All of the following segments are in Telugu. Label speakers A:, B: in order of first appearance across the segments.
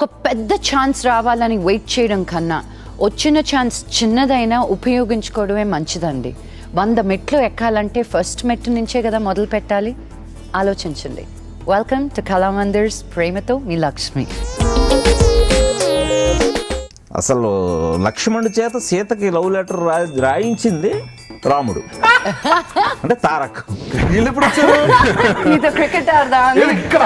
A: ఒక పెద్ద ఛాన్స్ రావాలని వెయిట్ చేయడం కన్నా వచ్చిన ఛాన్స్ చిన్నదైనా ఉపయోగించుకోవడమే మంచిదండి వంద మెట్లు ఎక్కాలంటే ఫస్ట్ మెట్టు నుంచే కదా మొదలు పెట్టాలి ఆలోచించండి వెల్కమ్ టు కళామందిర్స్ ప్రేమతో మీ లక్ష్మి
B: అసలు లక్ష్మణుడి చేత సీతకి లవ్ లెటర్ రా రాయించింది రాముడు అంటే తారక్
C: వీళ్ళు ఎప్పుడు వచ్చారు
A: మీతో క్రికెట్ ఆడదా
C: వీళ్ళు ఇక్కడ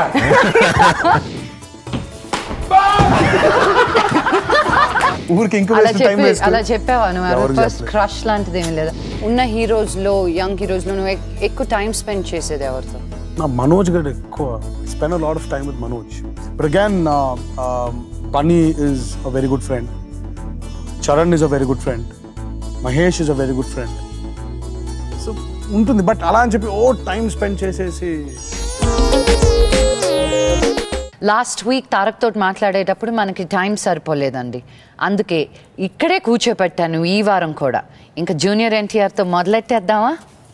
C: ఊరికి ఇంకో
A: అలా
C: టైం
A: చెప్పి
C: వేస్ట్
A: అలా చెప్పావా నువ్వు
C: ఎవరు
A: ఫస్ట్
C: చెప్పలేదు.
A: క్రష్ లాంటిది ఏమి లేదా ఉన్న హీరోస్ లో యంగ్ హీరోస్ లో నువ్వు ఎక్- ఎక్కువ టైం స్పెండ్ చేసేది ఎవరితో
C: నా మనోజ్ గడ్ ఎక్కువ spend lot of time with Manoj but again Bunny is a very good friend Charan is a very good friend Mahesh is a very good friend so ఉంటుంది బట్ అలా అని చెప్పి ఓ టైం స్పెండ్ చేసేసి
A: లాస్ట్ వీక్ తారక్ తోటి మాట్లాడేటప్పుడు మనకి టైం సరిపోలేదండి అందుకే ఇక్కడే కూర్చోపెట్టాను ఈ వారం కూడా ఇంకా జూనియర్ ఎన్టీఆర్తో మొదలెట్టేద్దామా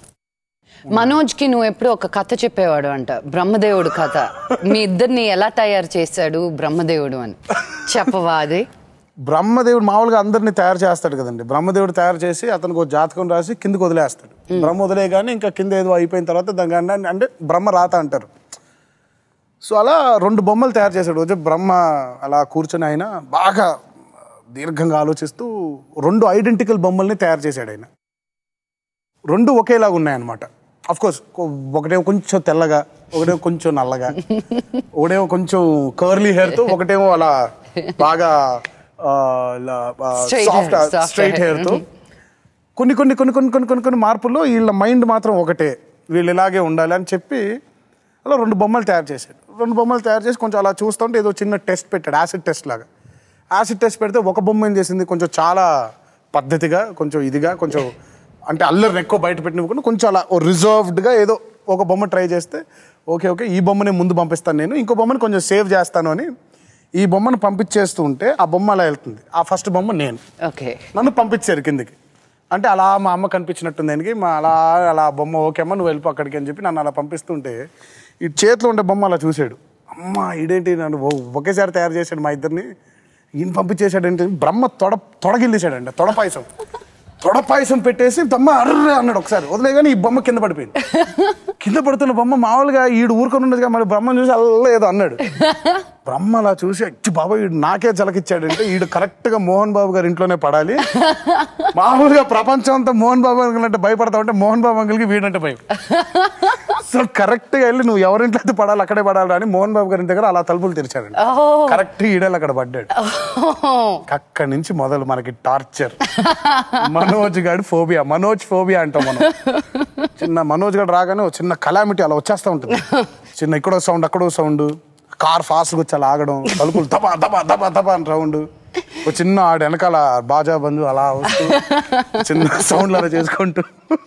A: మనోజ్కి నువ్వు ఎప్పుడు ఒక కథ చెప్పేవాడు అంట బ్రహ్మదేవుడు కథ మీ ఇద్దరిని ఎలా తయారు చేశాడు బ్రహ్మదేవుడు అని చెప్పవా అది
C: బ్రహ్మదేవుడు మామూలుగా అందరిని తయారు చేస్తాడు కదండి బ్రహ్మదేవుడు తయారు చేసి అతనికి ఒక జాతకం రాసి కిందకు వదిలేస్తాడు బ్రహ్మ వదిలేగానే ఇంకా కింద ఏదో అయిపోయిన తర్వాత దాని కన్నా- అంటే బ్రహ్మ రాత అంటారు సో అలా రెండు బొమ్మలు తయారు చేశాడు రోజు బ్రహ్మ అలా కూర్చొని ఆయన బాగా దీర్ఘంగా ఆలోచిస్తూ రెండు ఐడెంటికల్ బొమ్మల్ని తయారు చేశాడు ఆయన రెండు ఒకేలాగా ఉన్నాయన్నమాట అఫ్ కోర్స్ ఒకటేమో కొంచెం తెల్లగా ఒకటేమో కొంచెం నల్లగా ఒకటేమో కొంచెం కర్లీ హెయిర్తో ఒకటేమో అలా బాగా
A: Straight
C: soft
A: hair, soft
C: straight
A: hair.
C: హెయిర్తో కొన్ని కొన్ని కొన్ని కొన్ని కొన్ని కొన్ని కొన్ని మార్పుల్లో వీళ్ళ మైండ్ మాత్రం ఒకటే వీళ్ళు ఇలాగే ఉండాలి అని చెప్పి అలా రెండు బొమ్మలు తయారు చేశాడు రెండు బొమ్మలు తయారు చేసి కొంచెం అలా చూస్తుంటే ఏదో చిన్న టెస్ట్ పెట్టాడు యాసిడ్ టెస్ట్ లాగా యాసిడ్ టెస్ట్ పెడితే ఒక బొమ్మ ఏం చేసింది కొంచెం చాలా పద్ధతిగా కొంచెం ఇదిగా కొంచెం అంటే అల్లరిని ఎక్కువ బయట పెట్టినప్పుడు కొంచెం అలా ఓ రిజర్వ్డ్గా ఏదో ఒక బొమ్మ ట్రై చేస్తే ఓకే ఓకే ఈ బొమ్మని ముందు పంపిస్తాను నేను ఇంకో బొమ్మని కొంచెం సేవ్ చేస్తాను అని ఈ బొమ్మను పంపించేస్తూ ఉంటే ఆ బొమ్మ అలా వెళ్తుంది ఆ ఫస్ట్ బొమ్మ నేను
A: ఓకే
C: నన్ను పంపించారు కిందికి అంటే అలా మా అమ్మ కనిపించినట్టుంది దానికి మా అలా అలా బొమ్మ ఓకే అమ్మ నువ్వు వెళ్ళిపో అక్కడికి అని చెప్పి నన్ను అలా పంపిస్తుంటే ఈ చేతిలో ఉండే బొమ్మ అలా చూశాడు అమ్మ ఇదేంటి నన్ను ఓ- ఒకేసారి తయారు చేశాడు మా ఇద్దరిని ఈయన పంపించేశాడు ఏంటి బ్రహ్మ తొడ తొడగిల్లేశాడండి తొడ పాయసం తొడ పాయసం పెట్టేసి తమ్మ అర్ర అన్నాడు ఒకసారి వదిలేగానే ఈ బొమ్మ కింద పడిపోయింది కింద పడుతున్న బొమ్మ మామూలుగా ఈడు ఊరుకొని ఉండదుగా మరి బ్రహ్మను చూసి అల్ల ఏదో అన్నాడు బ్రహ్మ అలా చూసి అచ్చి బాబా ఈడు నాకే జలకిచ్చాడంటే ఈడు కరెక్ట్ గా మోహన్ బాబు గారి ఇంట్లోనే పడాలి మామూలుగా ప్రపంచం అంతా మోహన్ బాబు అంకుల్ అంటే భయపడతా ఉంటే మోహన్ బాబు అంకుల్కి వీడంటే భయం సో కరెక్ట్ గా వెళ్ళి నువ్వు ఎవరింట్లో అయితే పడాలి అక్కడే పడాలి అని మోహన్ బాబు గారి దగ్గర అలా తలుపులు తెరిచాడండి కరెక్ట్ ఈడేళ్ళు అక్కడ పడ్డాడు అక్కడి నుంచి మొదలు మనకి టార్చర్ మనోజ్ గాడి ఫోబియా మనోజ్ ఫోబియా అంటాం మనం చిన్న మనోజ్ గారు రాగానే ఒక చిన్న కలామిటీ అలా వచ్చేస్తా ఉంటుంది చిన్న ఇక్కడో సౌండ్ అక్కడో సౌండ్ కార్ ఫాస్ట్ వచ్చి అలా ఆగడం తలుపులు దబా దబా దబా దబా అని సౌండ్ ఒక చిన్న ఆడ వెనకాల బాజా బంధు అలా వస్తూ చిన్న సౌండ్లు అలా చేసుకుంటూ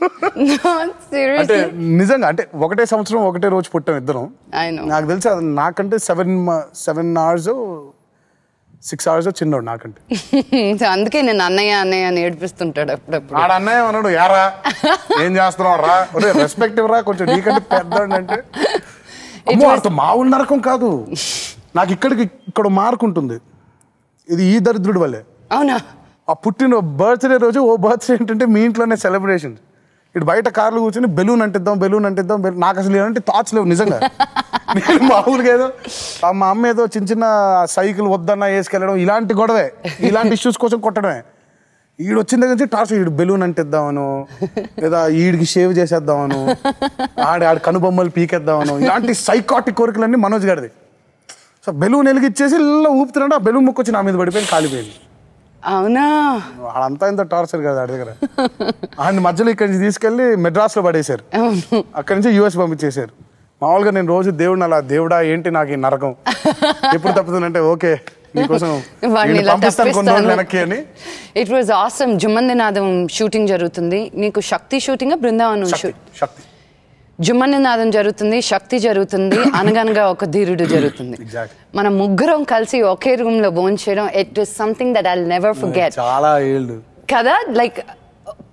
C: అంటే నిజంగా అంటే ఒకటే సంవత్సరం ఒకటే రోజు పుట్టాం ఇద్దరం
A: I know.
C: నాకు తెలిసి అది నాకంటే seven seven hours six hours చిన్నోడు నాకంటే
A: సో అందుకే నేను అన్నయ్య అన్నయ్య అని ఏడిపిస్తుంటాడు అప్పుడప్పుడు
C: ఆడ అన్నయ్య అన్నాడు యారా ఏం చేస్తున్నావు రా ఒరే రెస్పెక్ట్ ఇవ్వరా కొంచెం నీకంటే పెద్ద అంటే అమ్మో, వాడితో మామూలు నరకం కాదు నాకు ఇక్కడికి ఇక్కడ మార్క్ ఉంటుంది ఇది ఈ దరిద్రుడి వల్లే
A: అవునా
C: ఆ పుట్టిన బర్త్డే రోజు ఓ బర్త్డే ఏంటంటే మీ ఇంట్లోనే సెలబ్రేషన్ ఇటు బయట కార్లు కూర్చొని బెలూన్ అంటిద్దాం బెలూన్ అంటిద్దాం బెలూన్ నాకు అసలు ఏంటంటే థాట్స్ లేవు నిజంగా నేను మామూలుగా ఏదో ఆ మా అమ్మ ఏదో చిన్న చిన్న సైకిల్ వద్దన్నా వేసుకెళ్ళడం ఇలాంటి గొడవే ఇలాంటి ఇష్యూస్ కోసం కొట్టడమే ఈడు వచ్చిన దగ్గర నుంచి టార్చర్ ఈడు బెలూన్ అంటిద్దామను లేదా ఈడికి షేవ్ చేసేద్దామను ఆడి ఆడి కనుబొమ్మలు పీకేద్దామను ఇలాంటి సైకాటిక్ కోరికలన్నీ మనోజ్ గారిది సో బెలూన్ వెలిగిచ్చేసి ఇలా ఊపుతున్నాడు ఆ బెలూన్ ముక్కొచ్చి నా మీద పడిపోయింది కాలిపోయింది
A: అవునా
C: వాడంతా ఇంత టార్చర్ కదా ఆడి దగ్గర ఆయన మధ్యలో ఇక్కడి నుంచి తీసుకెళ్లి మెడ్రాస్లో పడేశారు అక్కడి నుంచి యూఎస్ పంపించేశారు మామూలుగా నేను రోజు దేవుడిని అలా దేవుడా ఏంటి నాకు ఈ నరకం ఎప్పుడు తప్పుతుందంటే ఓకే నీకోసం
A: వాడిని
C: వీడిని
A: ఇలా
C: పంపిస్తాను కొన్ని రోజులు వెనక్కి అని
A: it was awesome Jhummandi Naadam shooting జరుగుతుంది నీకు శక్తి షూటింగ్ బృందావనం
C: శక్తి
A: షూట్
C: శక్తి
A: జుమ్మనినాదం జరుగుతుంది శక్తి జరుగుతుంది అనగనగా ఒక ధీరుడు జరుగుతుంది
C: Exactly.
A: మన ముగ్గురం కలిసి ఒకే రూమ్ లో భోంచేయడం it is something that I never forget
C: చాలా ఏళ్ళు
A: కదా లైక్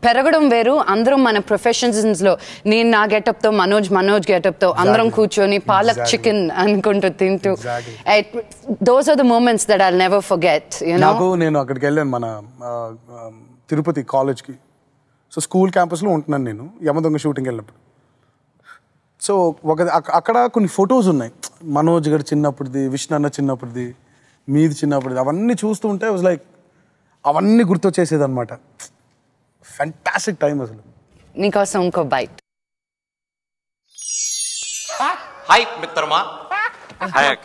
A: పెరగడం వేరు అందరం మన ప్రొఫెషన్స్ లో నేను నా గెటప్ తో మనోజ్ మనోజ్ గెటప్ తో అందరం కూర్చొని పాలక్
C: Exactly.
A: చికెన్ అనుకుంటూ తింటూ
C: Exactly.
A: Those are the moments that I never forget you know
C: నాకు నేను అక్కడికి వెళ్ళాను మన ఆ, ఆ, తిరుపతి కాలేజ్కి సో స్కూల్ క్యాంపస్లో ఉంటున్నాను నేను యమదొంగ షూటింగ్ వెళ్ళినప్పుడు సో ఒక అక్క- అక్కడ కొన్ని ఫొటోస్ ఉన్నాయి మనోజ్ గారు చిన్నప్పుడుది విష్ణు అన్న చిన్నప్పుడుది మీది చిన్నప్పుడుది అవన్నీ చూస్తూ ఉంటే వాజ్ లైక్ అవన్నీ గుర్తొచ్చేసేది అనమాట ఫెంటాస్టిక్ టైం అసలు
A: నీకోసం ఇంకో బైట్
D: హాయ్ మిత్రమా హాయ్ అక్క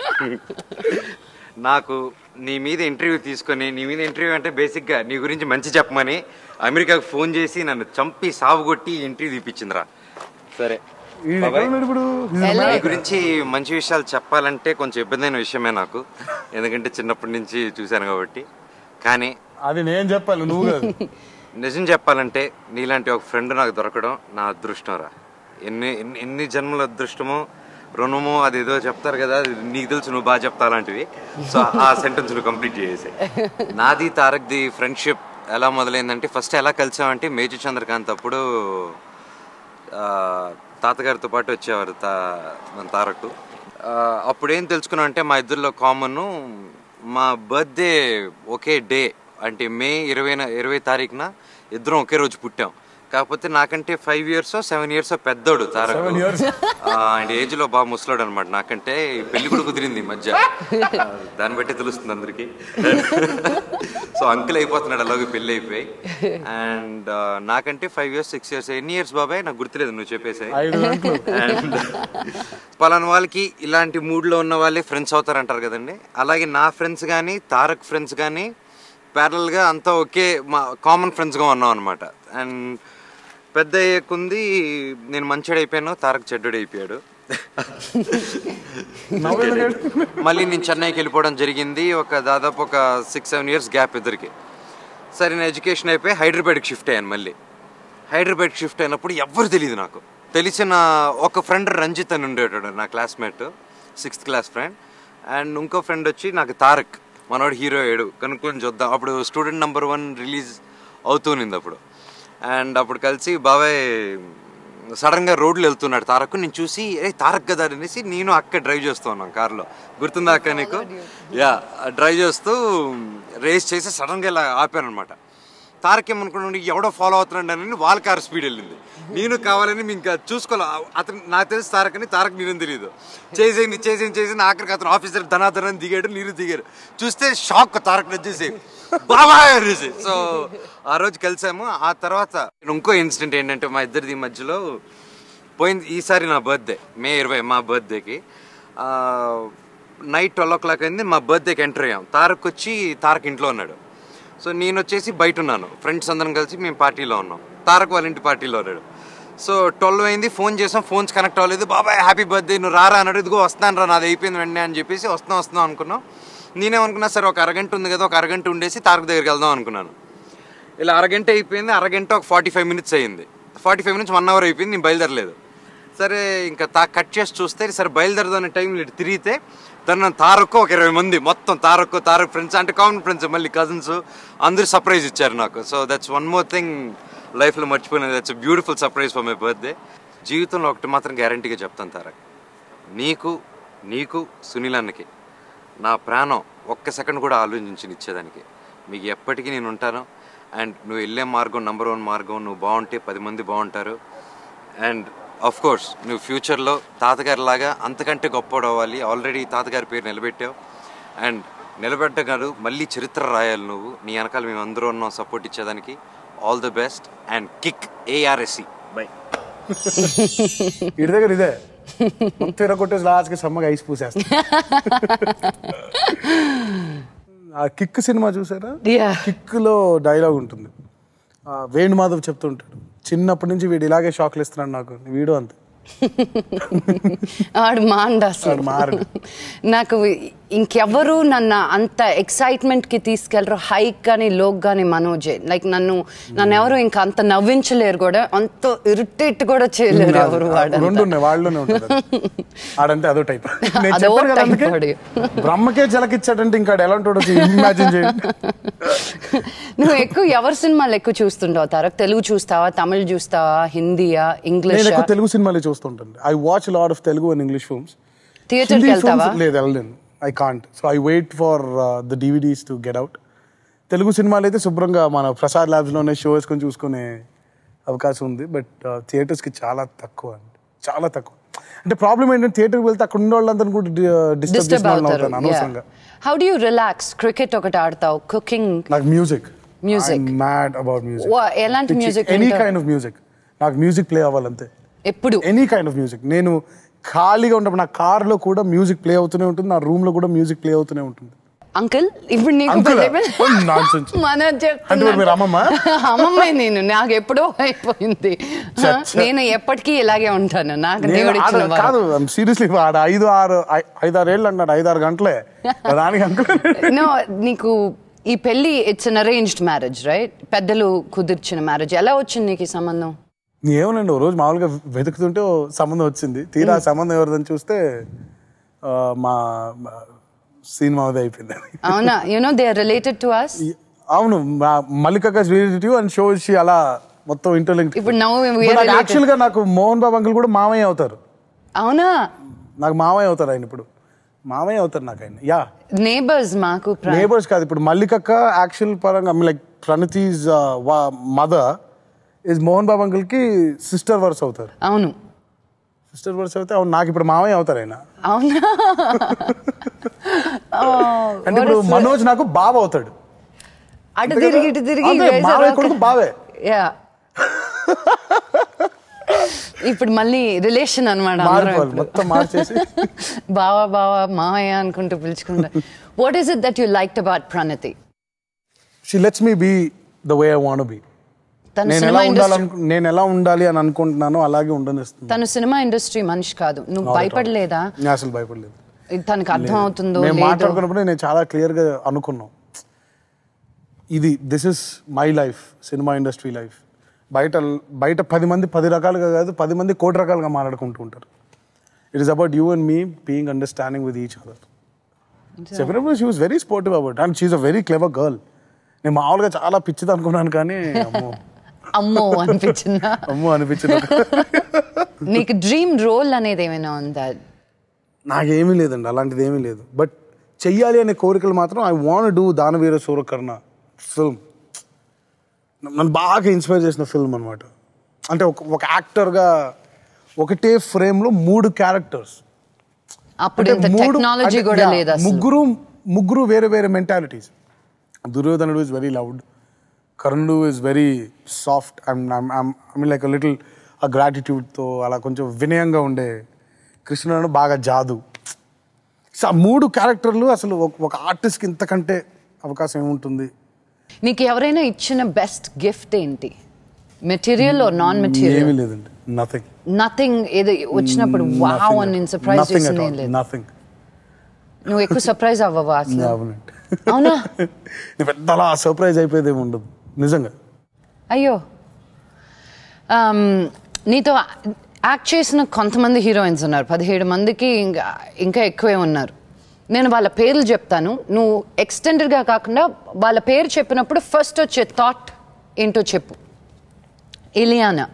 D: నాకు నీ మీద ఇంటర్వ్యూ తీసుకొని నీ మీద ఇంటర్వ్యూ అంటే బేసిక్గా నీ గురించి మంచి చెప్పమని అమెరికాకు ఫోన్ చేసి నన్ను చంపి సాగు కొట్టి ఇంటర్వ్యూ తీపిచ్చిందిరా సరే
C: ఈయన ఎక్కడ
D: బాబాయ్.
C: ఉన్నాడు ఇప్పుడు
A: LA.
D: నీ గురించి మంచి విషయాలు చెప్పాలంటే కొంచెం ఇబ్బందైన విషయమే నాకు ఎందుకంటే చిన్నప్పటి నుంచి చూశాను కాబట్టి కానీ
C: అది నేను చెప్పాలి నువ్వు కాదు
D: నిజం చెప్పాలంటే నీలాంటి ఒక ఫ్రెండ్ నాకు దొరకడం నా అదృష్టం రా ఎన్ని ఎన్ని- ఎన్ని జన్మల అదృష్టమో రుణమో అది ఏదో చెప్తారు కదా అది నీకు తెలుసు నువ్వు బాగా చెప్తా అలాంటివి సో ఆ సెంటెన్స్ నువ్వు కంప్లీట్ చేసేసి నాది తారక్ది ఫ్రెండ్షిప్ ఎలా మొదలైందంటే ఫస్ట్ ఎలా కలిసామంటే మేజు చంద్రకాంత్ అప్పుడు ఆ, తాతగారితో పాటు వచ్చేవారు తా మన తారకు ఆ, అప్పుడు ఏం తెలుసుకున్నాం అంటే మా ఇద్దరిలో కామన్ మా బర్త్డే ఒకే డే అంటే మే ఇరవై ఇరవై తారీఖున ఇద్దరం ఒకే రోజు పుట్టాం కాకపోతే నాకంటే ఫైవ్ ఇయర్స్ సెవెన్ ఇయర్స్ పెద్దోడు తారక్ అండ్ ఏజ్ లో బాగా ముసలాడు అనమాట నాకంటే పెళ్లి కూడా కుదిరింది ఈ మధ్య ఆ, దాన్ని బట్టి తెలుస్తుంది అందరికి సో అంకుల్ అయిపోతున్నాడు అలాగే పెళ్లి అయిపోయి అండ్ నాకంటే ఫైవ్ ఇయర్స్ సిక్స్ ఇయర్స్ ఎన్ని ఇయర్స్ బాబాయ్ నాకు గుర్తులేదు నువ్వు చెప్పేసాయి
C: ఐదు గంటలు
D: అండ్ పలానా వాళ్ళకి ఇలాంటి మూడ్లో ఉన్న వాళ్ళే ఫ్రెండ్స్ అవుతారంటారు కదండి అలాగే నా ఫ్రెండ్స్ కానీ తారక్ ఫ్రెండ్స్ కానీ ప్యారల్గా అంతా ఒకే మా కామన్ ఫ్రెండ్స్గా ఉన్నాం అనమాట అండ్ పెద్ద అయ్యేకుంది నేను మంచిడు అయిపోయాను తారక్ చెడ్డడు అయిపోయాడు మళ్ళీ నేను చెన్నైకి వెళ్ళిపోవడం జరిగింది ఒక దాదాపు ఒక సిక్స్ సెవెన్ ఇయర్స్ గ్యాప్ ఇద్దరికి సరే నేను ఎడ్యుకేషన్ అయిపోయి హైదరాబాద్కి షిఫ్ట్ అయ్యాను మళ్ళీ హైదరాబాద్ షిఫ్ట్ అయినప్పుడు ఎవ్వరు తెలియదు నాకు తెలిసిన ఒక ఫ్రెండ్ రంజిత్ అని ఉండేటాడు నా classmate sixth class friend and ఇంకో ఫ్రెండ్ వచ్చి నాకు తారక్ మనోడు హీరో అయ్యాడు కనుక్కొని చూద్దాం అప్పుడు స్టూడెంట్ నెంబర్ వన్ రిలీజ్ అవుతూనింది అప్పుడు అండ్ అప్పుడు కలిసి బాబాయ్ సడన్గా రోడ్లు వెళ్తున్నాడు తారక్ నేను చూసి ఏ తారక్ కదా అనేసి నేను అక్క డ్రైవ్ చేస్తూ ఉన్నాను కార్లో గుర్తుందా అక్క నీకు యా డ్రైవ్ చేస్తూ రేస్ చేసి సడన్గా ఇలా ఆపాను అనమాట తారక్ ఏమనుకున్నాడు ఎవడో ఫాలో అవుతున్నాడు అని వాళ్ళ కార్ స్పీడ్ వెళ్ళింది నేను కావాలని మీ ఇంకా చూసుకోలే అతను నాకు తెలిసి తారక్ అని తారక్ నేను తెలియదు చేసేయండి చేసేయండి చేసి ఆఖరికి అతను ఆఫీసర్ ధనాధన దిగాడు నీరు దిగారు చూస్తే షాక్ తారక్ వచ్చేసి బాబా అనేసి సో ఆ రోజు కలిసాము ఆ తర్వాత ఇంకో ఇన్సిడెంట్ ఏంటంటే మా ఇద్దరిది మధ్యలో పోయింది ఈసారి నా బర్త్డే మే ఇరవై మా బర్త్డేకి నైట్ ట్వెల్వ్ ఓ క్లాక్ అయింది మా బర్త్డేకి ఎంటర్ అయ్యాం తారక్ వచ్చి తారక్ ఇంట్లో ఉన్నాడు సో నేను వచ్చేసి బయట ఉన్నాను ఫ్రెండ్స్ అందరం కలిసి మేము పార్టీలో ఉన్నాం తారక్ వాళ్ళ ఇంటి పార్టీలో ఉన్నాడు సో ట్వెల్వ్ అయింది ఫోన్ చేసాం ఫోన్స్ కనెక్ట్ అవ్వలేదు బాబాయ్ హ్యాపీ బర్త్డే నువ్వు రారా అన్నాడు ఇదిగో వస్తాను రా నాది అయిపోయింది వెంటనే అని చెప్పేసి వస్తున్నాం వస్తున్నాం అనుకున్నాం నేనేమనుకున్నా సరే ఒక అరగంట ఉంది కదా ఒక అరగంట ఉండేసి తారక్ దగ్గరికి వెళ్దాం అనుకున్నాను ఇలా అరగంట అయిపోయింది అరగంట ఒక ఫార్టీ ఫైవ్ మినిట్స్ అయ్యింది forty five minutes one hour అయిపోయింది నేను బయలుదేరలేదు సరే ఇంకా తా కట్ చేసి చూస్తే సరే బయలుదేరదు అనే టైం ఇటు తిరిగితే తన తారక్ ఒక ఇరవై మంది మొత్తం తారక్ తారక్ ఫ్రెండ్స్ అంటే కామన్ ఫ్రెండ్స్ మళ్ళీ కజిన్స్ అందరూ సర్ప్రైజ్ ఇచ్చారు నాకు so that's one more thing లైఫ్లో మర్చిపోయినది that's beautiful surprise for my birthday జీవితంలో ఒకటి మాత్రం గ్యారంటీగా చెప్తాను తారక్ నీకు నీకు సునీల్ అన్నకి నా ప్రాణం ఒక్క సెకండ్ కూడా ఆలోచించి ఇచ్చేదానికి మీకు ఎప్పటికీ నేను ఉంటాను అండ్ నువ్వు వెళ్ళే మార్గం నంబర్ వన్ మార్గం నువ్వు బాగుంటే పది మంది బాగుంటారు అండ్ అఫ్ కోర్స్ నువ్వు ఫ్యూచర్లో తాతగారి లాగా అంతకంటే గొప్పవాడు అవ్వాలి ఆల్రెడీ తాతగారి పేరు నిలబెట్టావు అండ్ నిలబెట్టగారు మళ్ళీ చరిత్ర రాయాలి నువ్వు నీ వెనకాల మేము అందరూ ఉన్నాం సపోర్ట్ ఇచ్చేదానికి all the best and kick ARSC by
C: ఇటు దగ్గర ఇదే మొత్తం ఇరగొట్టేసి లాస్ట్కి సమ్మగా ఐస్ పూసేస్తా ఆ కిక్ సినిమా చూసారా
A: Yeah.
C: కిక్ లో డైలాగ్ ఉంటుంది ఆ, వేణు మాధవ్ చెప్తుంటాడు చిన్నప్పటి నుంచి వీడు ఇలాగే షాక్లు ఇస్తున్నాడు నాకు వీడు అంతే
A: ఆడు మాండ అసలు
C: ఆడు మారడు.
A: నాకు
E: ఇంకెవరు నన్ను అంత ఎక్సైట్మెంట్ కి తీసుకెళ్లరు హైక్ కానీ లోక్ కానీ మనోజే లైక్ నన్ను నన్ను ఎవరు ఇంకా అంత నవ్వించలేరు కూడా అంత ఇరిటేట్ కూడా చేయలేరు ఎవరు వాడు
C: రెండు ఉన్నాయి వాళ్ళలోనే ఉంటుంది అది. ఆడంటే అదో టైప్ నేను
E: అదో
C: చెప్పాను కదా
E: type
C: అందుకే
E: వాడు.
C: బ్రహ్మకే జలకిచ్చాడంటే ఇంకా ఆడు ఎలాంటి వాడు ఇమాజిన్ చేయండి
E: నువ్వు ఎక్కువ ఎవరి సినిమాలు ఎక్కువ చూస్తుంటావు తారక్ తెలుగు చూస్తావా తమిళ్ చూస్తావా హిందీయా
C: నేను
E: ఇంగ్లీష్
C: ఎక్కువ తెలుగు సినిమాలే చూస్తుంటాను I watch lot of Telugu and English films
E: థియేటర్కి వెళ్తావా
C: లేదు వెళ్ళలేను I can't so I wait for the DVDs to get out Telugu సినిమాలు అయితే శుభ్రంగా మన ప్రసాద్ ల్యాబ్స్లోనే షో వేసుకొని చూసుకునే అవకాశం ఉంది బట్ థియేటర్స్కి చాలా తక్కువ అండి చాలా తక్కువ అంటే ప్రాబ్లం ఏంటంటే థియేటర్కి వెళ్తే అక్కడ ఉన్న వాళ్ళందరినీ కూడా డిస్టర్బ్
E: డిస్టర్బ్
C: చేసిన వాళ్ళని
E: అవుతారు
C: అవుతాను అనవసరంగా
E: how do you relax cricket ఒకటి ఆడతావు కుకింగ్
C: నాకు music
E: Music.
C: Mad about music
E: Wha- ఎలాంటి music
C: ఎనీ
E: వింటావు?
C: కైండ్ ఆఫ్ మ్యూజిక్ నాకు మ్యూజిక్ ప్లే అవ్వాలంతే
E: ఎప్పుడు
C: ఎనీ కైండ్ ఆఫ్ మ్యూజిక్ నేను ఖాళీగా ఉన్నప్పుడు నా కార్లో కూడా మ్యూజిక్ ప్లే అవుతూనే ఉంటుంది నా రూమ్ లో కూడా మ్యూజిక్ ప్లే అవుతూనే ఉంటుంది
E: అంకుల్ ఇప్పుడు నీకు
C: Uncle ఆ?
E: పెళ్ళి-
C: Oh, nonsense.
E: మన
C: అంటే మరి మీరు అమ్మమ్మ?
E: అమ్మమ్మే నేను నాకు ఎప్పుడో అయిపోయింది
C: చ, చ.
E: నేను ఎప్పటికీ ఇలాగే ఉంటాను నాకు
C: నేను
E: దేవుడు
C: ఆడ-
E: ఇచ్చిన వరం.
C: కాదు సీరియస్లీ ఆడ ఐదు ఆరు ఐ- ఐదు ఆరు ఏళ్ళు అన్నాడు ఐదు ఆరు గంటలే దానికి అంకుల్
E: నో నీకు ఈ పెళ్లి it's an arranged marriage right పెద్దలు కుదిర్చిన మ్యారేజ్ ఎలా వచ్చింది నీకు ఈ సంబంధం
C: ఏమోనండి ఓ రోజు మామూలుగా వెతుకుతుంటే ఓ సంబంధం వచ్చింది తీరా ఆ సంబంధం ఎవరిదని చూస్తే ఆ, మా మా సినిమా అది అయిపోయింది
E: అవునా you know they are related to us
C: అవును మల్లిక రిలేటివ్ అండ్ షో అలా మొత్తం ఇంటర్లింక్
E: ఇప్పుడు now we are related.
C: Actual గా నాకు మోహన్ బాబు అంకుల్ కూడా మామయ్య అవుతారు
E: అవునా
C: నాకు మామయ్య అవుతారు ఆయన ఇప్పుడు మామయ్య అవుతారు నాకు ఆయన యా
E: నేబర్స్ మాకు ప్ర-
C: నేబర్స్ కాదు ఇప్పుడు మల్లికక్క యాక్చువల్ పరంగా like Pranathi's mother is Mohan Babu uncle కి సిస్టర్ వర్స్ అవుతారు
E: అవును
C: సిస్టర్ వర్స్ అయితే అవును నాకు ఇప్పుడు మామయ్య అవుతారు ఆయన
E: అవునా
C: అంటే ఇప్పుడు మనోజ్ నాకు బావ అవుతాడు
E: అటు తిరిగి ఇటు తిరిగి
C: అంతే,
E: you guys are
C: మావయ్య
E: okay.
C: కొడుకు బావే
E: Yeah. ఇప్పుడు మళ్ళీ రిలేషన్ అనమాట
C: మారిపోవాలి మొత్తం మార్చేసి
E: బావా బావా మావయ్య అనుకుంటూ పిలుచుకుంటా what is it that you like about Pranathi
C: she lets me be the way I want be
E: తను
C: నేను
E: సినిమా
C: ఎలా
E: ఇండస్ట్రీ
C: ఉండాలను నేను ఎలా ఉండాలి అని అనుకుంటున్నానో అలాగే ఉండనిస్తుంది
E: తను సినిమా ఇండస్ట్రీ మనిషి కాదు నువ్వు భయపడలేదా
C: నేను అసలు భయపడలేదు
E: ఇది తనకు అర్థం అవుతుందో
C: మేము
E: లేదో
C: మాట్లాడుకున్నప్పుడు నేను చాలా క్లియర్ గా అనుకున్నాం ఇది దిస్ ఇస్ మై లైఫ్ సినిమా ఇండస్ట్రీ లైఫ్ బయట బయట పది మంది పది రకాలుగా కాదు పది మంది కోటి రకాలుగా మాట్లాడుకుంటూ ఉంటారు it is about you and me being understanding with each other చెప్పినప్పుడు she was very sportive about and she's a very clever girl నేను మామూలుగా చాలా పిచ్చిది అనుకున్నాను కానీ అమ్మో
E: అమ్మో అనిపించిందా
C: అమ్మో అనిపించింది
E: నీకు డ్రీమ్ రోల్ అనేది ఏమైనా ఉందా
C: నాకేమీ లేదండి అలాంటిది ఏమీ లేదు బట్ చెయ్యాలి అనే కోరికలు మాత్రం I want do Daanaveera Soorakarna film నన్ను బాగా ఇన్స్పైర్ చేసిన ఫిల్మ్ అనమాట అంటే ఒక ఒక యాక్టర్గా ఒకటే ఫ్రేమ్లో మూడు క్యారెక్టర్స్
E: అప్పుడు ఇంత టెక్నాలజీ కూడా లేదు అసలు
C: ముగ్గురు ముగ్గురు వేరే వేరే మెంటాలిటీస్ దుర్యోధనుడు ఇస్ వెరీ లౌడ్ కర్ణుడు is very soft I mean like little ఆ గ్రాటిట్యూడ్తో అలా కొంచెం వినయంగా ఉండే కృష్ణుడు బాగా జాదు సో ఆ మూడు క్యారెక్టర్లు అసలు ఒక- ఒక ఆర్టిస్ట్కి ఇంతకంటే అవకాశం ఏముంటుంది
E: నీకు ఎవరైనా ఇచ్చిన బెస్ట్ గిఫ్ట్ ఏంటి మెటీరియల్ ఆర్ నాన్ మెటీరియల్
C: ఏమీ లేదండి నథింగ్
E: నథింగ్ ఏదో వచ్చినప్పుడు వావ్ అని నేను సర్ప్రైజ్
C: నథింగ్
E: చేసింది ఏం లేదు
C: నథింగ్
E: నువ్వు ఎక్కువ సర్ప్రైజ్ అవ్వవా అసలు
C: అవునండి
E: అవునా
C: నేను పెద్ద అలా సర్ప్రైజ్ అయిపోయేది ఏమి ఉండదు నిజంగా
E: అయ్యో Um, నీతో యాక్ట్ చేసిన కొంతమంది హీరోయిన్స్ ఉన్నారు పదిహేడు మందికి ఇంకా ఇంకా ఎక్కువే ఉన్నారు నేను వాళ్ళ పేర్లు చెప్తాను నువ్వు ఎక్స్టెండెడ్గా కాకుండా వాళ్ళ పేరు చెప్పినప్పుడు ఫస్ట్ వచ్చే థాట్ ఏంటో చెప్పు Ileana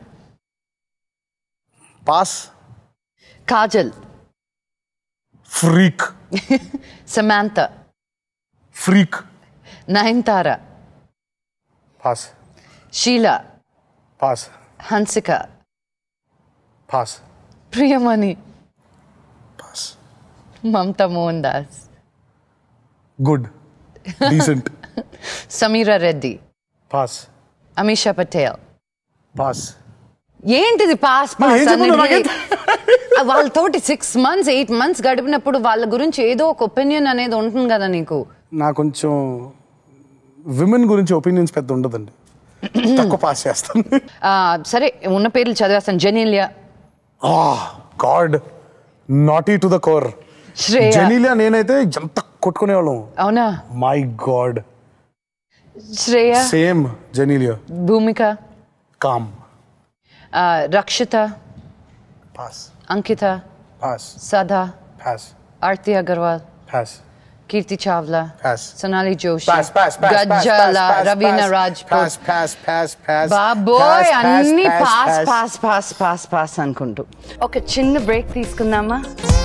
C: pass
E: Kajal
C: freak
E: Samantha
C: freak
E: Nayanthara
C: pass
E: Sheela
C: pass
E: Hansika
C: pass
E: Priyamani
C: pass
E: Mamta Mohan Das
C: good decent
E: Sameera Reddy
C: pass
E: Amisha Patel
C: pass
E: ఏంటిది పాస్
C: మరి ఏం
E: పాస్
C: చెప్పను
E: అనేది
C: నాకైతే?
E: ఆ వాళ్ళతోటి సిక్స్ మంత్స్ ఎయిట్ మంత్స్ గడిపినప్పుడు వాళ్ళ గురించి ఏదో ఒక ఒపీనియన్ అనేది ఉంటుంది కదా నీకు
C: నాకు కొంచెం విమెన్ గురించి ఒపీనియన్స్ పెద్ద ఉండదండి తక్కువ పాస్ చేస్తాను
E: ఆ, సరే ఉన్న పేర్లు చదివేస్తాను Genelia
C: god naughty to the core
E: Shriya
C: Genelia నేనైతే ఎంత కొట్టుకునేవాళ్ళం
E: అవునా
C: my god
E: Shriya
C: same Genelia
E: Bhumika
C: calm
E: ఆ, Rakshita
C: pass
E: Ankita
C: pass
E: Sada
C: pass
E: Aarti Agarwal
C: pass
E: Kirti Chawla
C: Pass.
E: Sonali Joshi
C: pass pass pass
E: Gajala Raveena Rajput
C: pass pass pass pass
E: బాబోయ్ అన్ని pass pass pass pass pass అనుకుంటూ ఒక చిన్న బ్రేక్ తీసుకుందామా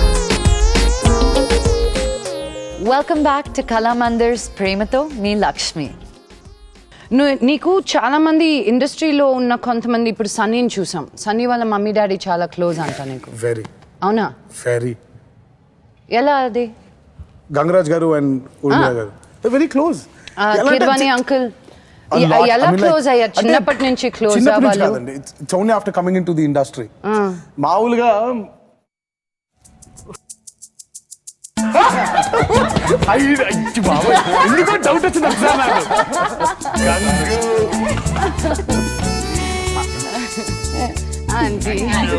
E: వెల్కమ్ బ్యాక్ టు కళామందిర్స్ ప్రేమతో మీ లక్ష్మి నువ్వు నీకు చాలా మంది ఇండస్ట్రీలో ఉన్న కొంతమంది ఇప్పుడు సన్నీని చూసాం సన్నీ వాళ్ళ మమ్మీ డాడీ చాలా క్లోజ్ అంట నీకు
C: వెరీ
E: అవునా
C: వెరీ
E: ఎలా అది
C: గంగరాజ్ గారు అండ్ ఉర్మిళ గారు వెరీ క్లోజ్
E: ఆ, కిర్వాణి అంకుల్ ఎలా క్లోజ్ అయ్యారు చిన్నప్పటి నుంచి క్లోజ్ అవ్వాలి
C: it's only after coming into the industry మామూలుగా అయ్యి- అయ్యి బాబోయ్, ఎందుకో డౌట్ వచ్చింది ఒకసారి నాకు. Gangu.
E: Aunty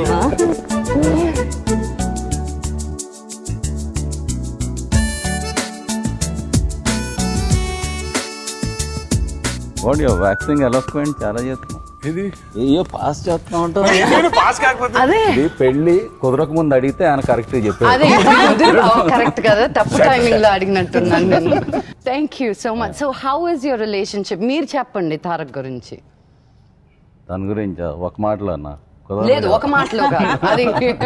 F: what your waxing eloquent చాలా చేస్తున్నాం
C: ఇది
F: అయ్యో పాస్ చేస్తా ఉంటాం
C: నేను పాస్ కాకపోతే
E: అదే
F: ఇది పెళ్లి కుదరక ముందు అడిగితే ఆయన కరెక్ట్ చెప్పారు
E: అదే కరెక్ట్ కదా తప్పు టైమింగ్ లో అడిగినట్టున్నాను నేను thank you so much so how is your relationship మీరు చెప్పండి తారక్ గురించి
F: దాని గురించి ఒక మాటలో అన్న
E: లేదు ఒక మాటలో కాదు అది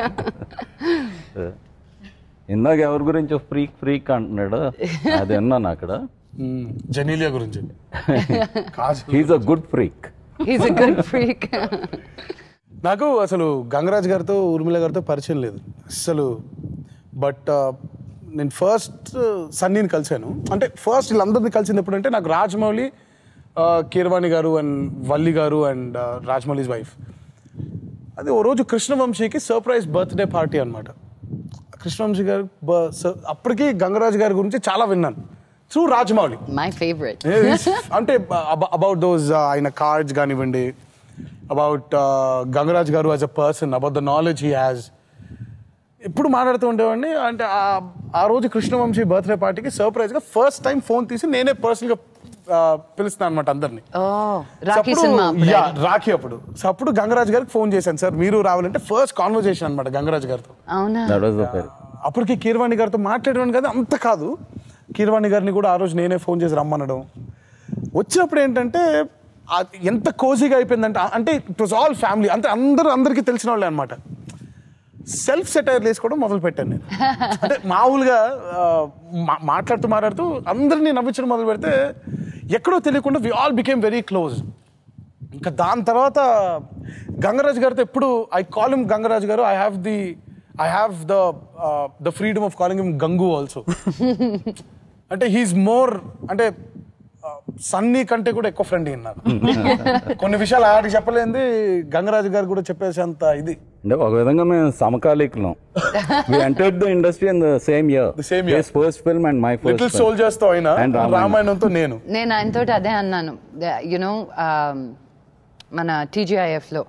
F: ఇందాక ఎవరి గురించి ఫ్రీక్ ఫ్రీక్ అంటున్నాడు అది విన్నాను అక్కడ
C: జనీలియా గురించి కాజు
F: he's a good freak
E: is a good freak
C: నాకు అసలు గంగరాజ్ గారితో ఊర్మిళ గారితో పరిచయం లేదు అసలు బట్ నేను ఫస్ట్ సన్నీని కలిశాను అంటే ఫస్ట్ వీళ్ళందరినీ కలిసింది ఎప్పుడంటే నాకు రాజమౌళి ఆ, కీరవాణి గారు అండ్ వల్లి గారు అండ్ రాజమౌళిస్ వైఫ్ అది ఓ రోజు కృష్ణవంశీకి సర్ప్రైజ్ బర్త్డే పార్టీ అనమాట కృష్ణవంశీ గారు బ- స- అప్పటికి గంగరాజ్ గారి గురించి చాలా విన్నాను త్రూ రాజమౌళి
E: మై ఫేవరెట్
C: అంటే అబౌట్ దోస్ ఆయన కార్డ్స్ కానివ్వండి about Gangaraj garu as a person about the knowledge he has ఎప్పుడు మాట్లాడుతూ ఉండేవాడిని అంటే ఆ- ఆ రోజు కృష్ణవంశీ బర్త్డే పార్టీకి సర్ప్రైజ్ గా ఫస్ట్ టైం ఫోన్ తీసి నేనే పర్సనల్ గా పిలుస్తాను అనమాట అందరిని
E: ఓ రాఖీ
C: అప్పుడు-
E: సినిమా అప్పుడే.
C: యా, రాఖీ అప్పుడు సో అప్పుడు గంగరాజ్ గారికి ఫోన్ చేశాను సార్ మీరు రావాలంటే ఫస్ట్ కాన్వర్జేషన్ అనమాట గంగరాజ్ గారితో
E: అవునా
F: దట్ వాజ్ ద పేరు
C: అప్పటికి కీర్వాణి గారితో మాట్లాడేవాడిని కదా అంత కాదు కీర్వాణి గారిని కూడా ఆ రోజు నేనే ఫోన్ చేసి రమ్మనడం వచ్చినప్పుడు ఏంటంటే ఆ ఎంత కోజీగా అయిపోయిందంటే ఆ- అంటే ఇట్ వాజ్ ఆల్ ఫ్యామిలీ అంటే అందరూ అందరికీ తెలిసిన వాళ్ళే అనమాట సెల్ఫ్ సెటైర్ వేసుకోవడం మొదలు పెట్టాను నేను అంటే మామూలుగా ఆ, మా- మాట్లాడుతూ మాట్లాడుతూ అందరినీ నవ్వించడం మొదలు పెడితే ఎక్కడో తెలియకుండా we all became very close ఇంకా దాని తర్వాత గంగరాజ్ గారితో ఎప్పుడు I call him Gangaraj garu I have the I have the the freedom of calling him Gangu also అంటే హీఈస్ మోర్ అంటే సన్నీ కంటే కూడా ఎక్కువ ఫ్రెండ్ నాకు కొన్ని విషయాలు ఆడికి చెప్పలేంది గంగరాజు గారు కూడా చెప్పేసేంత ఇది
F: అంటే ఒక విధంగా మేము సమకాలీకులం we entered the industry in the same year
C: The same year.
F: First film and my
C: little
F: first
C: soldiers తో అయినా
F: And రామాయణం.
C: రామాయణంతో నేను
E: నేను ఆయనతో అదే అన్నాను యునో మన టీజీఐఎఫ్లో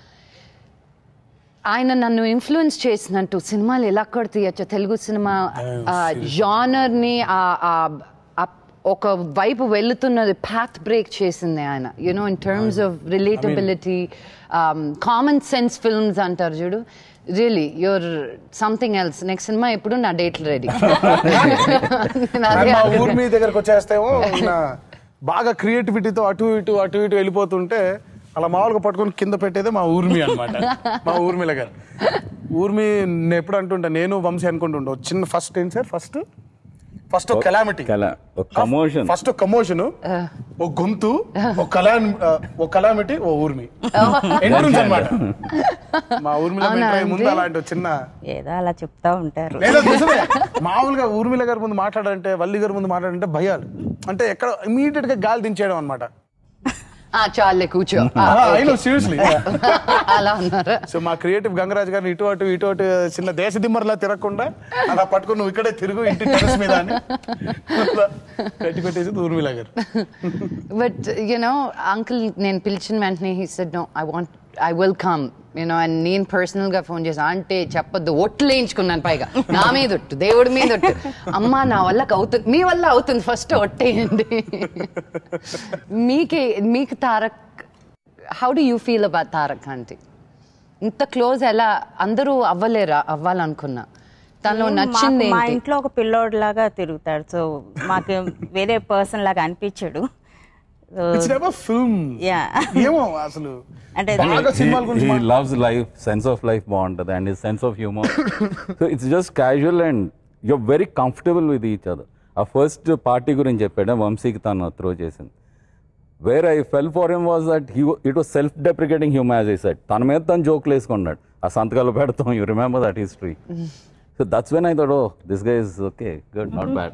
E: ఆయన నన్ను ఇన్ఫ్లుయెన్స్ చేసినట్టు సినిమాలు ఎలా కూడా తీయచ్చు తెలుగు సినిమా జానర్ని ఒక వైపు వెళ్తున్నది పాత్ బ్రేక్ చేసింది ఆయన you know in terms of relatability common sense films అంటారు చూడు really your something else next సినిమా ఎప్పుడు నా డేట్లు రెడీ
C: మా ఊరి మీ దగ్గరకు వచ్చేస్తేమో నా బాగా క్రియేటివిటీతో అటు ఇటు అటు ఇటు వెళ్ళిపోతుంటే అలా మామూలుగా పట్టుకొని కింద పెట్టేదే మా ఊర్మి అన్నమాట మా ఊర్మిళ గారు ఊర్మి నేను ఎప్పుడు అంటుంటా నేను వంశీ అనుకుంటుంటా ఒక చిన్న ఫస్ట్ ఏంటి సార్ ఫస్ట్ ఫస్ట్ ఒక కెలామిటీ
F: కల- ఒక commotion.
C: ఫస్ట్ ఒక కమోషన్ ఓ గొంతు ఒక కలా ఒక కలామిటీ ఓ ఊర్మి ఎంట్రన్స్ అన్నమాట మా ఊర్మిళ
E: అవునా
C: entry ముందు
E: అండి?
C: అలాంటి ఒక చిన్న
G: ఏదో అలా చెప్తా ఉంటారు
C: లేదా నిజమే మామూలుగా ఊర్మిళ గారి ముందు మాట్లాడంటే వల్లి గారి ముందు మాట్లాడంటే భయాలు అంటే ఎక్కడ ఇమీడియట్ గా గాలి దించేయడం అనమాట
E: చాలే కూర్చో
C: సీరియస్లీ
E: అలా ఉన్నారా
C: సో మా క్రియేటివ్ గంగరాజ్ గారిని ఇటు అటు ఇటు అటు చిన్న దేశ దిమ్మర్లా తిరగకుండా అలా పట్టుకుని నువ్వు ఇక్కడే తిరుగు ఇంటి టెరస్ మీద అని కట్టి పెట్టేసి ఊర్మిళ గారు
E: బట్ యునో అంకుల్ నేను పిలిచిన వెంటనే he said no I want I will come you know and నేను పర్సనల్గా ఫోన్ చేసి అంటే చెప్పొద్దు ఒట్లు వేయించుకున్నాను పైగా నా మీద ఒట్టు దేవుడి మీద ఒట్టు అమ్మా నా వల్ల అవుతుంది మీ వల్ల అవుతుంది ఫస్ట్ ఒట్టేయండి మీకే మీకు Tarak how do you feel about Tarak అంటే ఇంత క్లోజ్ ఎలా అందరూ అవ్వలేరా అవ్వాలనుకున్నా తనలో
G: మాకు-
E: నచ్చింది
G: మా
E: ఏంటి
G: ఇంట్లో ఒక పిల్లోడ్ లాగా తిరుగుతాడు సో మాకు వేరే పర్సన్ లాగా అనిపించడు
C: ఇట్స్ నెవర్ ఫిల్మ్
G: యా
C: ఏమో అసలు
G: అంటే
C: బాగా సినిమాల గురించి
F: he
C: మాట్లా-
F: loves life sense of life బాగుంటుంది and his sense of humor so it's just casual and you're very comfortable with each other ఆ ఫస్ట్ పార్టీ గురించి చెప్పాడు వంశీకి తను త్రో చేసింది where I fell for him was that he it was self deprecating humour as I said తన మీద తను జోక్లు వేసుకున్నాడు ఆ సంతకాలు పెడతాం you remember that history so that's when I thought oh this guy is okay good not bad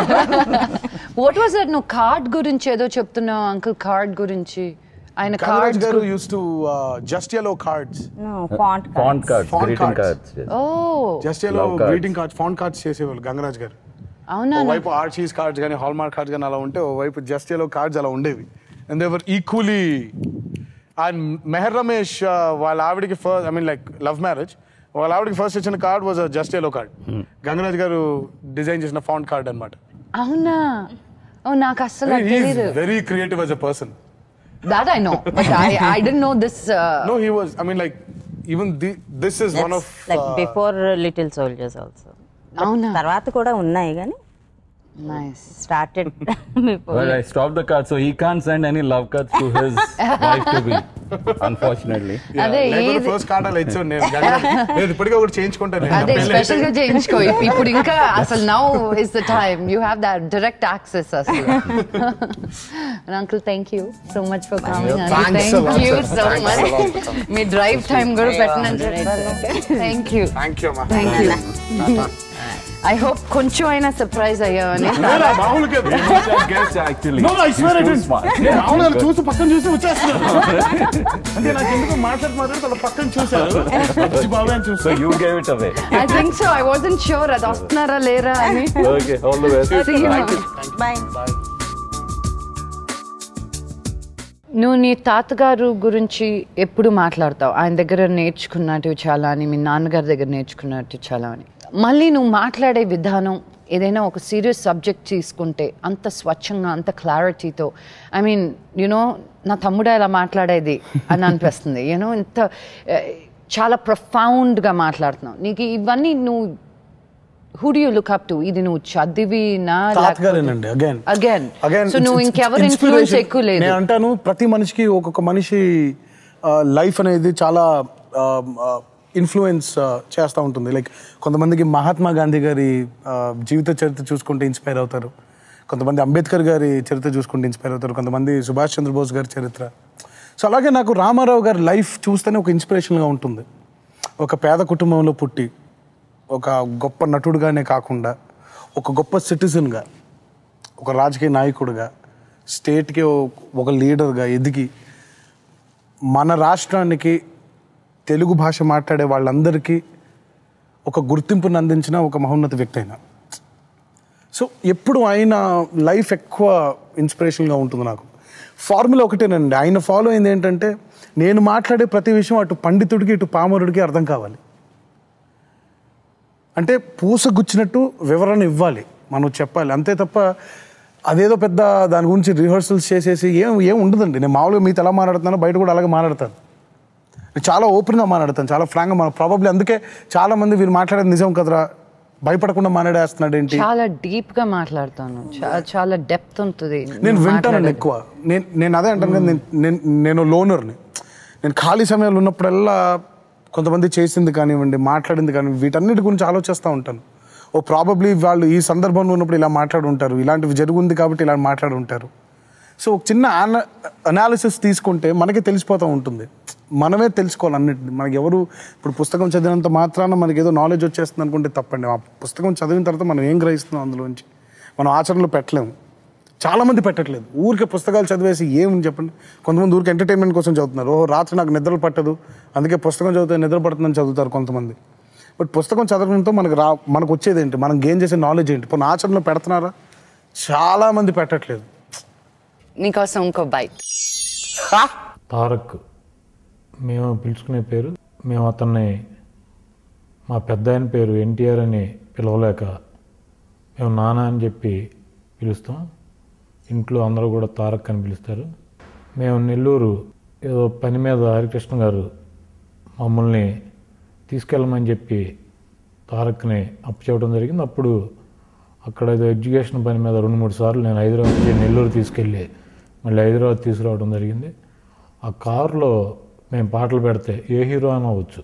E: what was that నువ్వు కార్డ్ గురించి ఏదో చెప్తున్నావు అంకుల్ కార్డ్ గురించి ఆయన
C: Kamaraj
E: card
C: garu used to just yellow cards
G: font
F: font cards
C: Font
F: greeting
C: cards.
F: Cards
E: oh
C: just yellow
F: Love cards.
C: Greeting cards font cards చేసేవాళ్ళు గంగరాజ్ గారు
E: అవునా
C: ఓవైపు ఆర్చీస్ కార్డ్స్ కానీ హాల్మార్క్ కార్డ్స్ కానీ అలా ఉంటే ఓవైపు జస్ట్ ఎలో కార్డ్స్ అలా ఉండేవి and they were equally and Mehar Ramesh uh, వాళ్ళ ఆవిడకి first I mean like love marriage వాళ్ళ ఆవిడకి ఫస్ట్ ఇచ్చిన card was just yellow card Gangaraj garu design చేసిన ఫాంట్ కార్డ్ అనమాట
E: అవునా ఓ నాకు అస్సలు అది తెలీదు
C: very creative as a person
E: that I know but I I don't know this
C: no he was i mean like even the, this is one of
G: like
C: uh,
G: before little soldiers also
E: అవునా
G: తర్వాత కూడా ఉన్నాయి కానీ
E: nice
G: started before
F: Well, I stopped the card, so he can't send any love cards to his wife to be, unfortunately.
C: yeah,
E: అదే
C: లేకపోతే
E: ఏది-
C: ఫస్ట్ కార్డ్ అలా ఇచ్చాను నేను గంగరాజ్ నేను ఇప్పటికీ ఒకటి చేయించుకుంటాను నేను.
E: అదే
C: నా పెళ్ళి
E: స్పెషల్ గా చేయించుకో ఇప్పుడు ఇంకా అసలు now is the time you have that direct access అసలు uncle thank you so much for coming
C: Thanks a lot,
E: thank you
C: sir.
E: So
C: Thanks
E: much
C: a lot.
E: మీ డ్రైవ్ టైం కూడా పెట్టనని చెప్పాను థ్యాంక్ యూ
C: థ్యాంక్ యూ అమ్మా
E: థ్యాంక్ యూ ఐ హోప్ కొంచెం అయినా సర్ప్రైజ్ అయ్యామని
C: లేదా, మామూలుగా
F: Guess actually.
C: No, no, I swear I
F: He's too
C: didn't.
F: smart.
C: నేను మామూలుగా చూసి పక్కన చూసి వచ్చేస్తున్నాను అంటే నాకు ఎందుకు మాట్లాడి మాట్లాడి వాళ్ళ పక్కన చూశారు వచ్చి బాబాయ్ అని
F: So
C: చూసాను
F: you gave it away.
E: I think so I wasn't sure అది వస్తున్నారా లేరా అని
F: Okay, all the best.
E: See you.
G: Bye
E: నువ్వు నీ తాతగారు గురించి ఎప్పుడు మాట్లాడతావు ఆయన దగ్గర నేర్చుకున్నట్టు చాలా అని మీ నాన్నగారి దగ్గర నేర్చుకున్నట్టు చాలా అని మళ్ళీ నువ్వు మాట్లాడే విధానం ఏదైనా ఒక సీరియస్ సబ్జెక్ట్ తీసుకుంటే అంత స్వచ్ఛంగా అంత క్లారిటీతో ఐ మీన్ యునో నా తమ్ముడే అలా మాట్లాడేది అని అనిపిస్తుంది యూనో ఇంత eh, చాలా ప్రొఫౌండ్గా మాట్లాడుతున్నావు నీకు ఇవన్నీ నువ్వు who do you look up to ఇది నువ్వు చదివినా
C: తాతగారేనండి అగైన్
E: Again.
C: అగైన్
E: So నువ్వు ఇంకెవరి influence ఎక్కువ లేదు.
C: నేను అంటాను ప్రతి మనిషికి ఒక్కొక్క మనిషి లైఫ్ అనేది చాలా ఇన్ఫ్లుయెన్స్ చేస్తూ ఉంటుంది లైక్ కొంతమందికి మహాత్మా గాంధీ గారి ఆ, జీవిత చరిత్ర చూసుకుంటే ఇన్స్పైర్ అవుతారు కొంతమంది అంబేద్కర్ గారి చరిత్ర చూసుకుంటే ఇన్స్పైర్ అవుతారు కొంతమంది సుభాష్ చంద్రబోస్ గారి చరిత్ర సో అలాగే నాకు రామారావు గారి లైఫ్ చూస్తేనే ఒక ఇన్స్పిరేషన్గా ఉంటుంది ఒక పేద కుటుంబంలో పుట్టి ఒక గొప్ప నటుడుగానే కాకుండా ఒక గొప్ప సిటిజన్గా ఒక రాజకీయ నాయకుడిగా స్టేట్కి ఒక లీడర్గా ఎదిగి మన రాష్ట్రానికి తెలుగు భాష మాట్లాడే వాళ్ళందరికీ ఒక గుర్తింపును అందించిన ఒక మహోన్నత వ్యక్తి అయిన సో ఎప్పుడు ఆయన లైఫ్ ఎక్కువ ఇన్స్పిరేషన్గా ఉంటుంది నాకు ఫార్ములా ఒకటేనండి ఆయన ఫాలో అయింది ఏంటంటే నేను మాట్లాడే ప్రతి విషయం అటు పండితుడికి ఇటు పామరుడికి అర్థం కావాలి అంటే పూసగుచ్చినట్టు వివరణ ఇవ్వాలి మనం చెప్పాలి అంతే తప్ప అదేదో పెద్ద దాని గురించి రిహర్సల్స్ చేసేసి ఏం ఏం ఉండదండి నేను మామూలుగా మీతో ఎలా మాట్లాడుతున్నానో బయట కూడా అలాగే మాట్లాడతాను నేను చాలా ఓపెన్గా మాట్లాడతాను చాలా ఫ్రాంక్గా మాట్లాడు ప్రాబబ్లీ అందుకే చాలా మంది వీరు మాట్లాడేది నిజం కదరా భయపడకుండా మాట్లాడేస్తున్నాడు ఏంటి
E: చాలా డీప్ గా మాట్లాడతాను చా- చాలా డెప్త్ ఉంటుంది
C: నేను
E: నువ్వు
C: వింటానండి
E: మాట్లాడేది.
C: ఎక్కువ నేను నేను అదే అంటాను కదా నేను- నేను నేను లోనర్ని నేను ఖాళీ సమయాలు ఉన్నప్పుడల్లా కొంతమంది చేసింది కానివ్వండి మాట్లాడింది కానీ వీటన్నిటి గురించి ఆలోచిస్తూ ఉంటాను ఓ ప్రాబబ్లీ వాళ్ళు ఈ సందర్భంలో ఉన్నప్పుడు ఇలా మాట్లాడి ఉంటారు ఇలాంటివి జరుగుంది కాబట్టి ఇలా మాట్లాడి ఉంటారు సో ఒక చిన్న అన అనాలిసిస్ తీసుకుంటే మనకి తెలిసిపోతూ ఉంటుంది మనమే తెలుసుకోవాలి అన్నిటిని మనకి ఎవరు ఇప్పుడు పుస్తకం చదివినంత మాత్రాన మనకి ఏదో నాలెడ్జ్ వచ్చేస్తుంది అనుకుంటే తప్పండి ఆ పుస్తకం చదివిన తర్వాత మనం ఏం గ్రహిస్తున్నాం అందులోంచి మనం ఆచరణలో పెట్టలేము చాలా మంది పెట్టట్లేదు ఊరికే పుస్తకాలు చదివేసి ఏమని చెప్పండి కొంతమంది ఊరికి ఎంటర్టైన్మెంట్ కోసం చదువుతున్నారు ఓహో రాత్రి నాకు నిద్రలు పట్టదు అందుకే పుస్తకం చదివితే నిద్ర పడుతుందని చదువుతారు కొంతమంది బట్ పుస్తకం చదవడంతో మనకు రా మనకు వచ్చేది ఏంటి మనం గెయిన్ చేసే నాలెడ్జ్ ఏంటి పోనీ ఆచరణలో పెడుతున్నారా చాలా మంది పెట్టట్లేదు
E: నీకోసం ఇంకో బైట్
H: తారక్ మేము పిలుచుకునే పేరు మేము అతన్ని మా పెద్ద ఆయన పేరు ఎన్టీఆర్ అని పిలవలేక మేము నాన్న అని చెప్పి పిలుస్తాం ఇంట్లో అందరూ కూడా తారక్ అని పిలుస్తారు మేము నెల్లూరు ఏదో పని మీద హరికృష్ణ గారు మమ్మల్ని తీసుకెళ్ళమని చెప్పి తారక్ని అప్పచెప్పడం జరిగింది అప్పుడు అక్కడ ఏదో ఎడ్యుకేషన్ పని మీద రెండు మూడు సార్లు నేను హైదరాబాద్ నుంచి నెల్లూరు తీసుకెళ్ళి మళ్ళీ హైదరాబాద్ తీసుకురావడం జరిగింది ఆ కారులో మేము పాటలు పెడితే ఏ హీరో అని అవ్వచ్చు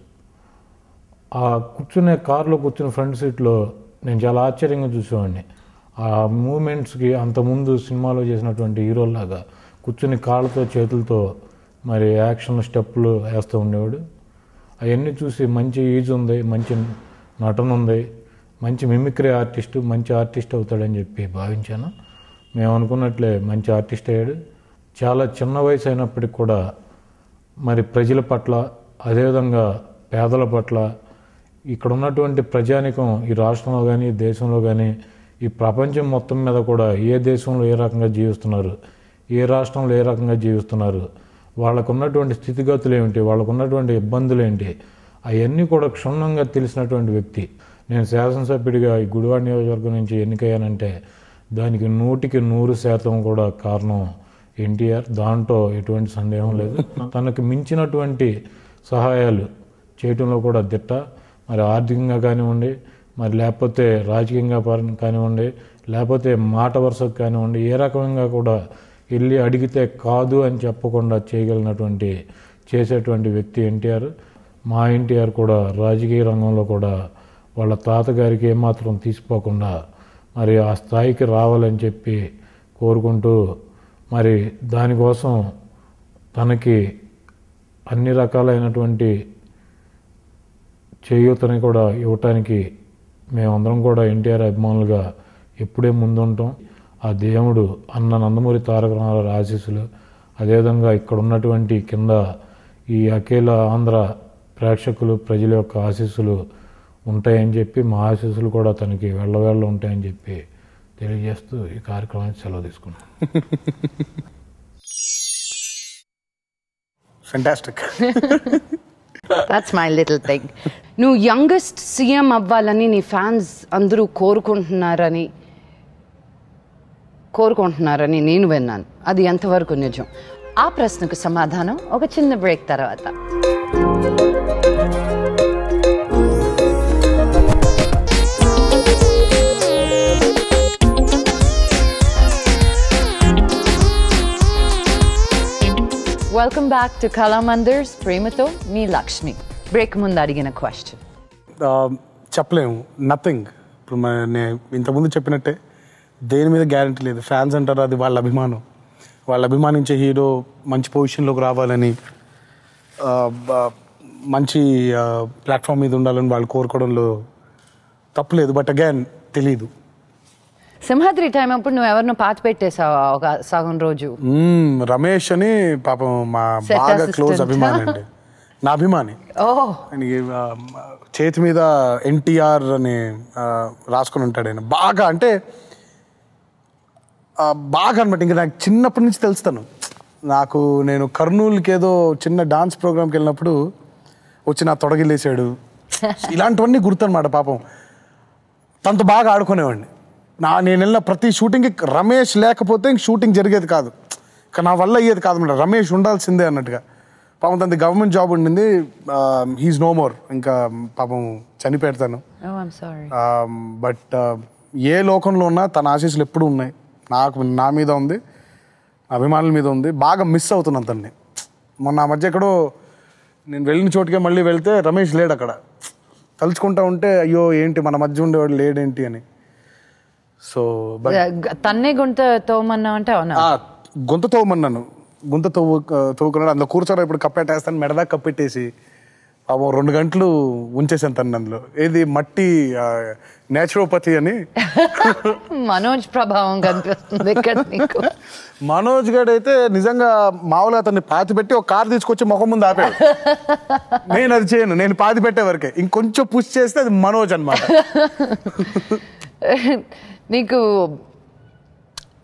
H: ఆ కూర్చునే కారులో కూర్చునే ఫ్రంట్ సీట్లో నేను చాలా ఆశ్చర్యంగా చూసేవాడిని ఆ మూమెంట్స్కి అంతకుముందు సినిమాలో చేసినటువంటి హీరోలాగా కూర్చుని కాళ్ళతో చేతులతో మరి యాక్షన్ స్టెప్పులు వేస్తూ ఉండేవాడు అవన్నీ చూసి మంచి ఈజ్ ఉంది మంచి నటన ఉంది మంచి మిమిక్రీ ఆర్టిస్ట్ మంచి ఆర్టిస్ట్ అవుతాడని చెప్పి భావించాను మేము అనుకున్నట్లే మంచి ఆర్టిస్ట్ అయ్యాడు చాలా చిన్న వయసు అయినప్పటికి కూడా మరి ప్రజల పట్ల అదేవిధంగా పేదల పట్ల ఇక్కడ ఉన్నటువంటి ప్రజానికం ఈ రాష్ట్రంలో కానీ దేశంలో కానీ ఈ ప్రపంచం మొత్తం మీద కూడా ఏ దేశంలో ఏ రకంగా జీవిస్తున్నారు ఏ రాష్ట్రంలో ఏ రకంగా జీవిస్తున్నారు వాళ్ళకు ఉన్నటువంటి స్థితిగతులు ఏమిటి వాళ్ళకు ఉన్నటువంటి ఇబ్బందులు ఏంటి అవన్నీ కూడా క్షుణ్ణంగా తెలిసినటువంటి వ్యక్తి నేను శాసనసభ్యుడిగా ఈ గుడివాడ నియోజకవర్గం నుంచి ఎన్నికయ్యానంటే దానికి నూటికి నూరు శాతం కూడా కారణం ఎన్టీఆర్ దాంట్లో ఎటువంటి సందేహం లేదు తనకు మించినటువంటి సహాయాలు చేయటంలో కూడా దిట్ట మరి ఆర్థికంగా కానివ్వండి మరి లేకపోతే రాజకీయంగా పర- కానివ్వండి లేకపోతే మాట వరుసకు కానివ్వండి ఏ రకంగా కూడా వెళ్ళి అడిగితే కాదు అని చెప్పకుండా చేయగలిగినటువంటి చేసేటువంటి వ్యక్తి ఎన్టీఆర్ మా ఎన్టీఆర్ కూడా రాజకీయ రంగంలో కూడా వాళ్ళ తాతగారికి ఏమాత్రం తీసిపోకుండా మరి ఆ స్థాయికి రావాలని చెప్పి కోరుకుంటూ మరి దానికోసం తనకి అన్ని రకాలైనటువంటి చేయూతని కూడా ఇవ్వటానికి మేమందరం కూడా ఎన్టీఆర్ అభిమానులుగా ఎప్పుడే ముందుంటాం ఆ దేవుడు అన్న నందమూరి తారక రామారావు ఆశీస్సులు అదేవిధంగా ఇక్కడ ఉన్నటువంటి కింద ఈ అఖిల ఆంధ్ర ప్రేక్షకులు ప్రజల యొక్క ఆశీస్సులు ఉంటాయని చెప్పి మా ఆశీస్సులు కూడా తనకి వెళ్ళవేళ్ళ ఉంటాయని చెప్పి తెలియజేస్తూ ఈ కార్యక్రమానికి సెలవు తీసుకున్నాం
C: fantastic
E: that's my little thing నువ్వు యంగెస్ట్ సీఎం అవ్వాలని నీ ఫ్యాన్స్ అందరూ కోరుకుంటున్నారని కోరుకుంటున్నారని నేను విన్నాను అది ఎంతవరకు నిజం ఆ ప్రశ్నకు సమాధానం ఒక చిన్న బ్రేక్ తర్వాత వెల్కమ్ బ్యాక్ టు కళామందిర్స్ ప్రేమతో మీ లక్ష్మి బ్రేక్ ముందు అడిగిన క్వశ్చన్
C: ఆ, చెప్పలేము నథింగ్ ఇప్పుడు మన నేను ఇంతకుముందు చెప్పినట్టే దేని మీద గ్యారంటీ లేదు ఫ్యాన్స్ అంటారు అది వాళ్ళ అభిమానం వాళ్ళ అభిమానించే హీరో మంచి పొజిషన్లోకి రావాలని ఆ, బ- మంచి ప్లాట్ఫామ్ మీద ఉండాలని వాళ్ళు కోరుకోవడంలో తప్పులేదు బట్ అగైన్ తెలీదు
E: సింహాద్రి టైం అప్పుడు నువ్వు ఎవరినో పాత పెట్టేసావా ఒక సగం రోజు
C: మ్మ్, రమేష్ అని పాపం మా
E: Set
C: బాగా క్లోజ్
E: assistant.
C: అభిమాని అండి నా అభిమాని
E: ఓ
C: ఆయనకి ఆ, చేతి మీద ఎన్టీఆర్ అని ఆ, రాసుకుని ఉంటాడు ఆయన బాగా అంటే ఆ, బాగా అనమాట ఇంకా నాకు చిన్నప్పటి నుంచి తెలుస్తాను నాకు నేను కర్నూలుకి ఏదో చిన్న డాన్స్ ప్రోగ్రామ్కి వెళ్ళినప్పుడు వచ్చి నా తొడగిలేసాడు ఇలాంటివన్నీ గుర్తనమాట పాపం తనతో బాగా ఆడుకునేవాడిని నా నేను వెళ్ళిన ప్రతి షూటింగ్కి రమేష్ లేకపోతే ఇంక షూటింగ్ జరిగేది కాదు ఇక నా వల్ల అయ్యేది కాదు అన్నమాట రమేష్ ఉండాల్సిందే అన్నట్టుగా పాపం తనది గవర్నమెంట్ జాబ్ ఉండింది హీస్ నో మోర్ ఇంకా పాపం చనిపెడతాను
E: ఓ ఐమ్ సారీ
C: బట్ ఏ లోకంలో ఉన్నా తన ఆశీస్సులు ఎప్పుడూ ఉన్నాయి నాకు నా మీద ఉంది నా అభిమానుల మీద ఉంది బాగా మిస్ అవుతున్నాను తన్ని మొన్న ఆ మధ్య ఎక్కడో నేను వెళ్ళిన చోటుకే మళ్ళీ వెళ్తే రమేష్ లేడు అక్కడ తలుచుకుంటా ఉంటే అయ్యో ఏంటి మన మధ్య ఉండేవాడు లేడేంటి అని సో బట్
E: తన్నే గుంట తోమన్నా అంటే అవునా
C: ఆ, గొంత తవ్వమన్నాను గొంత తవ్వు తవ్వుకున్నాడు అందులో కూర్చోరా ఇప్పుడు కప్పెట్టేస్తాను మెడదా కప్పెట్టేసి పాపం రెండు గంటలు ఉంచేసాను తను అందులో ఏది మట్టి నేచురోపతి అని
E: మనోజ్ ప్రభావం కనిపిస్తుంది ఇక్కడ నీకు
C: మనోజ్ గడ్ అయితే నిజంగా మామూలుగా అతన్ని పాతి పెట్టి ఒక కార్ తీసుకొచ్చి ముఖం ముందు ఆపాడు నేను అది చేయను నేను పాతి పెట్టే వరకే ఇంకొంచెం పుష్ చేస్తే అది మనోజ్ అన్నమాట
E: నీకు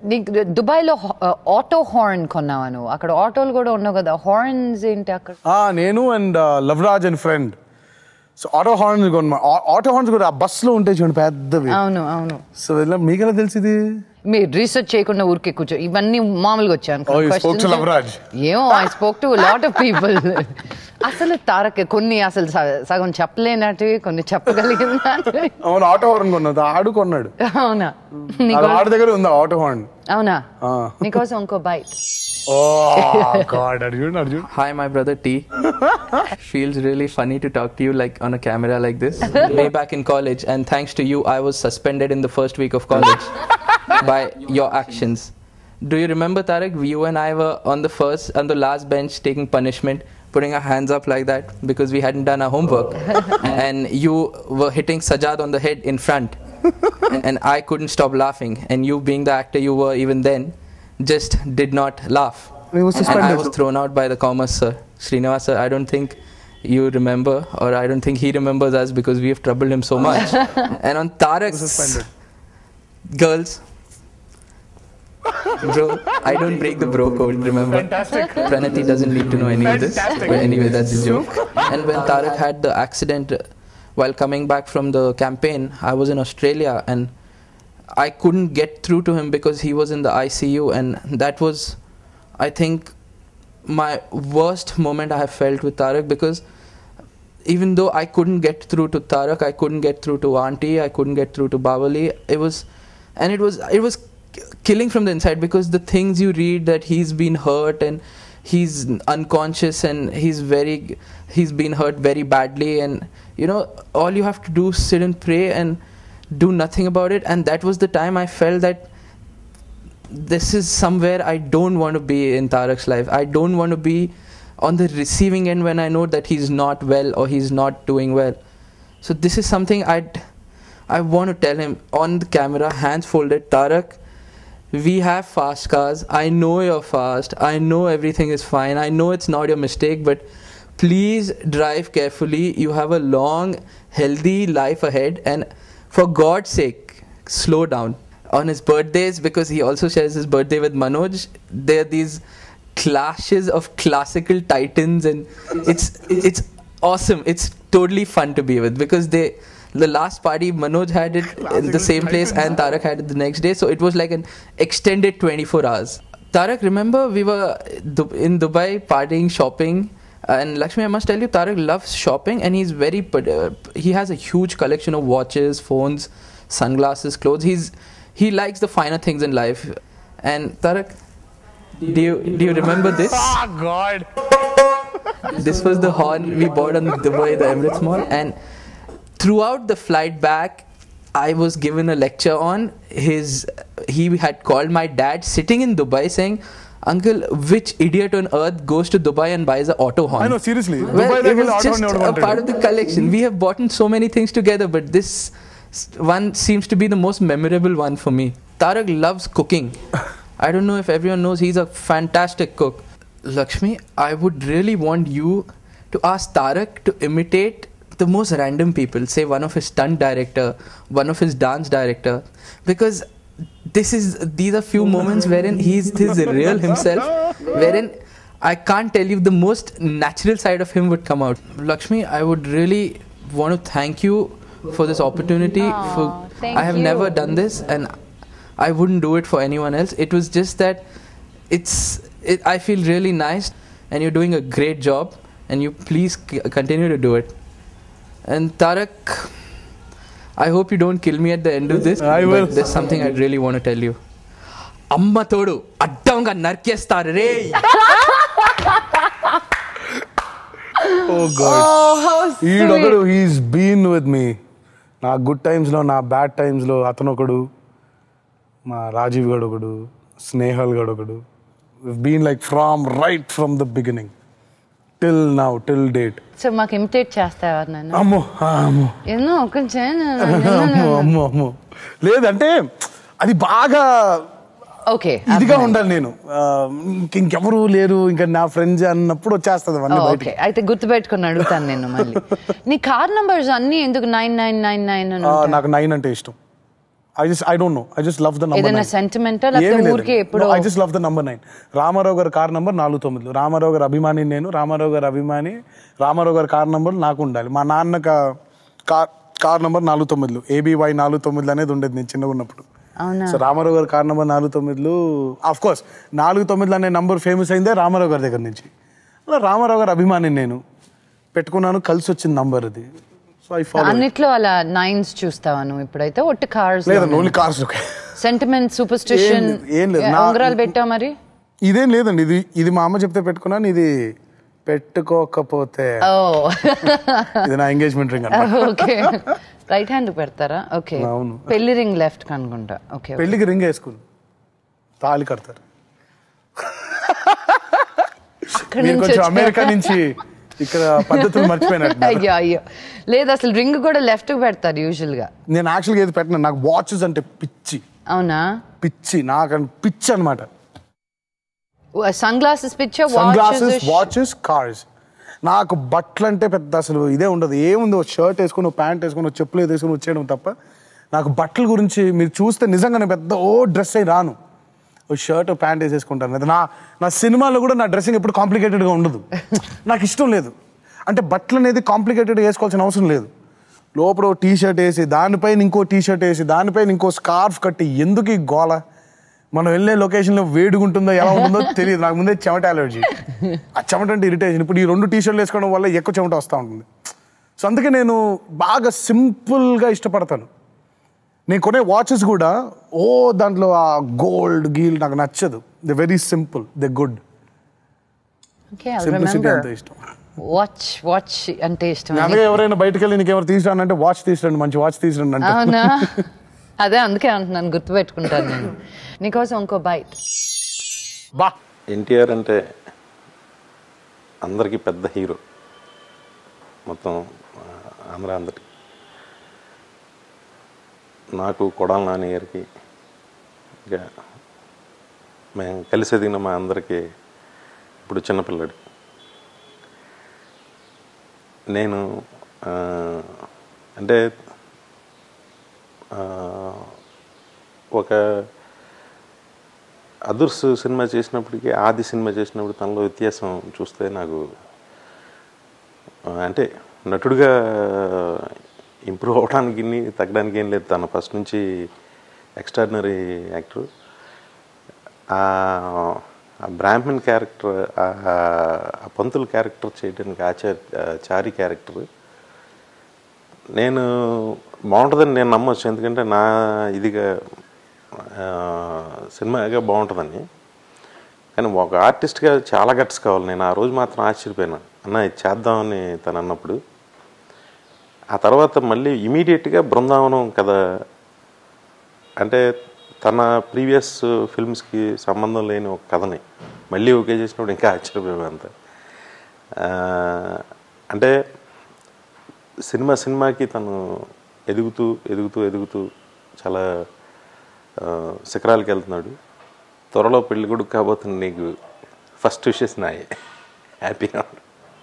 E: నీకు దుబాయ్లో ఆటో హార్న్ కొన్నావా నువ్వు అక్కడ ఆటోలు కూడా ఉన్నావు కదా హార్న్స్ ఏంటి అక్కడ
C: ఆ, నేను and Lavraj and friend so auto horns కొన్నా ఆటో హార్న్స్ కూడా ఆ బస్సులో ఉంటాయి చూడండి పెద్దవి
E: అవును అవును
C: సో ఇలా మీకెలా తెలిసింది
E: మీరు రీసెర్చ్ చేయకుండా ఊరికే కూర్చో ఇవన్నీ మామూలుగా వచ్చాను
C: Oh, you spoke to Lavraj.
E: ఏమో I spoke to lot of people అసలు తారక్ కొన్ని అసలు స- సగం చెప్పలేనటివి కొన్ని చెప్పగలిగినవి
C: అవును ఆటో హార్న్ కొన్నది ఆడు కొన్నాడు
E: అవునా
C: అది
E: నీకో-
C: ఆడి దగ్గర ఉంది ఆటో హార్న్
E: అవునా
C: ఆ.
E: నీకోసం ఇంకో bite
C: oh God Arjun Arjun
I: Hi, my brother T. Feels really funny to talk to you like on a camera like this. Way back in college, and thanks to you, I was suspended in the first week of college by your actions. Do you remember Tarek? You and I were on the first on the last bench taking punishment, putting our hands up like that because we hadn't done our homework, and you were hitting Sajad on the head in front, and I couldn't stop laughing. And you, being the actor you were even then, just did not laugh.
C: He was
I: And I
C: suspended.
I: was thrown out by the commerce sir. Srinivas sir, I don't think you remember, or I don't think he remembers us because we have troubled him so much. and on Tarak's girls, bro, I don't break the bro code, remember? Fantastic. Pranati doesn't need to know any of this. But anyway, that's a joke. And when Tarak had the accident uh, while coming back from the campaign, I was in Australia and I couldn't get through to him because he was in the ICU, and that was, I think, my worst moment I have felt with Tarak because even though I couldn't get through to Tarak, I couldn't get through to Auntie, I couldn't get through to Bawali. It was, and it was, it was killing from the inside because the things you read that he's been hurt and he's unconscious and he's very, he's been hurt very badly, and you know, all you have to do is sit and pray and do nothing about it. And that was the time I felt that this is somewhere I don't want to be in Tarak's life. I don't want to be on the receiving end when I know that he's not well or he's not doing well. So this is something I'd I want to tell him on the camera, hands folded, Tarak. We have fast cars. I know you're fast. I know everything is fine. I know it's not your mistake, but please drive carefully. You have a long, healthy life ahead, and for God's sake, slow down. On his birthdays, because he also shares his birthday with Manoj, there are these clashes of classical titans, and it's it's awesome. It's totally fun to be with because they. The last party, Manoj had it in the same place and Tarak had it the next day, so it was like an extended 24 hours. Tarak, remember we were Du- in Dubai partying, shopping, and Lakshmi, I must tell you, Tarak loves shopping, and he's very. put- Uh, he has a huge collection of watches, phones, sunglasses, clothes. He's he likes the finer things in life. And Tarak, do you do you remember this?
C: Ah, God.
I: this was the horn we bought on Dubai, the Emirates Mall, and throughout the flight back, I was given a lecture on his. He had called my dad sitting in Dubai saying. Uncle, which idiot on earth goes to Dubai and buys an auto horn?
C: I know, seriously.
I: Well,
C: Dubai
I: it
C: దగ్గర
I: was
C: auto
I: just
C: horn ఎవడు
I: a
C: కొంటాడు?
I: part of the collection. We have bought in so many things together, but this s- one seems to be the most memorable one for me. Tarak loves cooking. I don't know if everyone knows he's a fantastic cook. Lakshmi, I would really want you to ask Tarak to imitate the most random people. Say one of his stunt director, one of his dance director, because this is these are few moments wherein he's his real himself, wherein I can't tell you the most natural side of him would come out. Lakshmi, I would really want to thank you for this opportunity. for
G: thank
I: I have
G: you.
I: never done this, and I wouldn't do it for anyone else. It was just that it's. It, I feel really nice, and you're doing a great job, and you please c- continue to do it. And Tarak, I hope you don't kill me at the end of this.
C: I will.
I: But there's something I'd really want to tell you. అమ్మ తోడు అడ్డంగా నరికేస్తారు రే
C: Oh, God. ఈడొకడు హీస్ బీన్ విత్ మీ నా గుడ్ టైమ్స్లో నా బ్యాడ్ టైమ్స్లో అతను ఒకడు మా రాజీవ్ గడు ఒకడు స్నేహల్ గడు ఒకడు been like from right from the beginning till now till date
E: so మాకు ఇమిటేట్ చేస్తావా నన్ను
C: అమ్మో ఆ, అమ్మో
E: ఎన్నో కొంచెం
C: అమ్మో అమ్మో అమ్మో లేదంటే అది బాగా
E: ఓకే
C: ఇదిగా ఉండాలి నేను ఆ, ఇంక- ఇంకెవరు లేరు ఇంకా నా ఫ్రెండ్స్ అన్నప్పుడు వచ్చేస్తుంది అవన్నీ
E: ఓకే
C: బయటికి
E: అయితే గుర్తుపెట్టుకుని అడుగుతాను నేను మళ్ళీ నీ కార్ నంబర్స్ అన్ని ఎందుకు నైన్ నైన్ నైన్ నైన్
C: ఆ, నాకు నైన్ అంటే ఇష్టం I just I don't know I just love the number
E: ఏదైనా sentiment ఆ లేకపోతే ఊరికే ఎప్పుడో-
C: I just love the number nine Ramarao గారి కార్ నంబర్ నాలుగు తొమ్మిదిలు రామారావు గారి అభిమాని నేను రామారావు గారి అభిమాని రామారావు గారి కార్ నంబర్ నాకు ఉండాలి మా నాన్న కా- కార్ కార్ నంబర్ నాలుగు తొమ్మిదిలు ఏబీవై నాలుగు తొమ్మిదిలు అనేది ఉండేది నేను చిన్నగా ఉన్నప్పుడు
E: అవునా
C: సో రామారావు గారి కార్ నంబర్ నాలుగు తొమ్మిదిలు ఆఫ్ కోర్స్ నాలుగు తొమ్మిదిలు అనే నంబర్ ఫేమస్ అయిందే రామారావు గారి దగ్గర నుంచి అలా రామారావు గారి అభిమాని నేను పెట్టుకున్నాను కలిసి వచ్చిన నంబర్ అది సో ఐ ఫాలో
E: అన్నిట్లో అలా నైన్స్ చూస్తావా నువ్వు ఇప్పుడైతే ఒట్టి కార్స్
C: లేదండి only cars okay
E: sentiment superstition
C: ఏం- ఏం లేదు. నా-
E: ఉంగరాలు పెట్టావు మరి
C: ఇదేం లేదండి ఇది ఇది మా అమ్మ చెప్తే పెట్టుకున్నాను ఇది పెట్టుకోకపోతే
E: ఓ
C: ఇది నా ఎంగేజ్మెంట్ రింగ్ అన్నమాట
E: ఓకే రైట్ హ్యాండ్ పెడతారా ఓకే
C: అవును.
E: పెళ్లి రింగ్ లెఫ్ట్ కనుకుంటా ఓకే
C: పెళ్లికి రింగ్ వేసుకుని తాళి కడతారు
E: అక్కడ
C: మీరు
E: నుంచి
C: కొంచెం
E: వచ్చి-
C: అమెరికా నుంచి ఇక్కడ పద్ధతులు మర్చిపోయినట్టు
E: అయ్యో అయ్యో లేదు అసలు రింగ్ కూడా లెఫ్ట్ పెడతారు యూజువల్ గా
C: నేను యాక్చువల్గా ఏది పెట్టిన నాకు వాచెస్ అంటే పిచ్చి
E: అవునా
C: పిచ్చి నాకు పిచ్చి అనమాట
E: సన్ గ్లాసెస్ పిచ్చా
C: సన్ గ్లాసెస్ వాచెస్ కార్స్ నాకు బట్టలు అంటే పెద్ద అసలు ఇదే ఉండదు ఏముంది ఒక షర్ట్ వేసుకుని ఒక ప్యాంట్ వేసుకుని ఒక చెప్పులు వేసుకుని వచ్చేయడం తప్ప నాకు బట్టల గురించి మీరు చూస్తే నిజంగానే పెద్ద ఓ డ్రెస్ అయి రాను ఓ షర్ట్ ప్యాంట్ వేసేసుకుంటాను అది నా నా సినిమాలో కూడా నా డ్రెస్సింగ్ ఎప్పుడు కాంప్లికేటెడ్గా ఉండదు నాకు ఇష్టం లేదు అంటే బట్టలు అనేది కాంప్లికేటెడ్ వేసుకోవాల్సిన అవసరం లేదు లోపల టీ షర్ట్ వేసి దానిపైన ఇంకో టీ షర్ట్ వేసి దానిపైన ఇంకో స్కార్ఫ్ కట్టి ఎందుకు ఈ గోల మనం వెళ్ళే లొకేషన్లో వేడిగా ఉంటుందో ఎలా ఉంటుందో తెలియదు నాకు ముందే చెమట అలర్జీ ఆ చెమట అంటే ఇరిటేషన్ ఇప్పుడు ఈ రెండు టీ షర్ట్లు వేసుకోవడం వల్ల ఎక్కువ చెమట వస్తూ ఉంటుంది సో అందుకే నేను బాగా సింపుల్గా ఇష్టపడతాను నేను కొనే వాచెస్ కూడా ఓ దాంట్లో ఆ గోల్డ్ గీల్ నాకు నచ్చదు the very simple the good
E: okay
C: simplicity అంత ఇష్టం
E: వాచ్ వాచ్ అంటే ఇష్టం
C: అందుకే ఎవరైనా బయటకు వెళ్ళి నీకు ఎవరు తీసుకురాను అంటే వాచ్ తీసుకురండి మంచి వాచ్ తీసుకురండి అంటే
E: అవునా అదే అందుకే అంటున్నాను గుర్తుపెట్టుకుంటాను నేను నీకోసం ఇంకో బైట్
C: బా
J: ఎన్టీఆర్ అంటే అందరికీ పెద్ద హీరో మొత్తం ఆ, ఆంధ్ర అందరికి నాకు కొడాల నాని గారికి ఇంకా మేము కలిసి ఎదిగిన మా అందరికీ ఇప్పుడు చిన్నపిల్లడు నేను ఆ, అంటే ఆ, ఒక అదుర్స్ సినిమా చేసినప్పటికీ ఆది సినిమా చేసినప్పుడు తనలో వ్యత్యాసం చూస్తే నాకు ఆ, అంటే నటుడిగా ఇంప్రూవ్ అవడానికి ఇన్ని తగ్గడానికి ఏం లేదు తను ఫస్ట్ నుంచి ఎక్స్ట్రాడినరీ యాక్టర్ ఆ బ్రాహ్మణ్ క్యారెక్టర్ ఆ పంతుల క్యారెక్టర్ చేయడానికి ఆచార్ చారి క్యారెక్టర్ నేను బాగుంటుందని నేను నమ్మొచ్చు ఎందుకంటే నా ఇదిగా ఆ, సినిమాగా బాగుంటుందని కానీ ఒక ఆర్టిస్ట్గా చాలా గట్స్ కావాలి నేను ఆ రోజు మాత్రం ఆశ్చర్యపోయాను అన్న ఇది చేద్దామని తను అన్నప్పుడు ఆ తర్వాత మళ్ళీ ఇమీడియట్గా బృందావనం కథ అంటే తన ప్రీవియస్ ఫిల్మ్స్కి సంబంధం లేని ఒక కథని మళ్ళీ ఓకే చేసినప్పుడు ఇంకా ఆశ్చర్యపోయాను అంత ఆ, అంటే సినిమా సినిమాకి తను ఎదుగుతూ ఎదుగుతూ ఎదుగుతూ చాలా ఆ, శిఖరాలకు వెళ్తున్నాడు త్వరలో పెళ్లి కొడుకు కాబోతున్న నీకు ఫస్ట్ విషెస్ నాయే హ్యాపీగా ఉండు.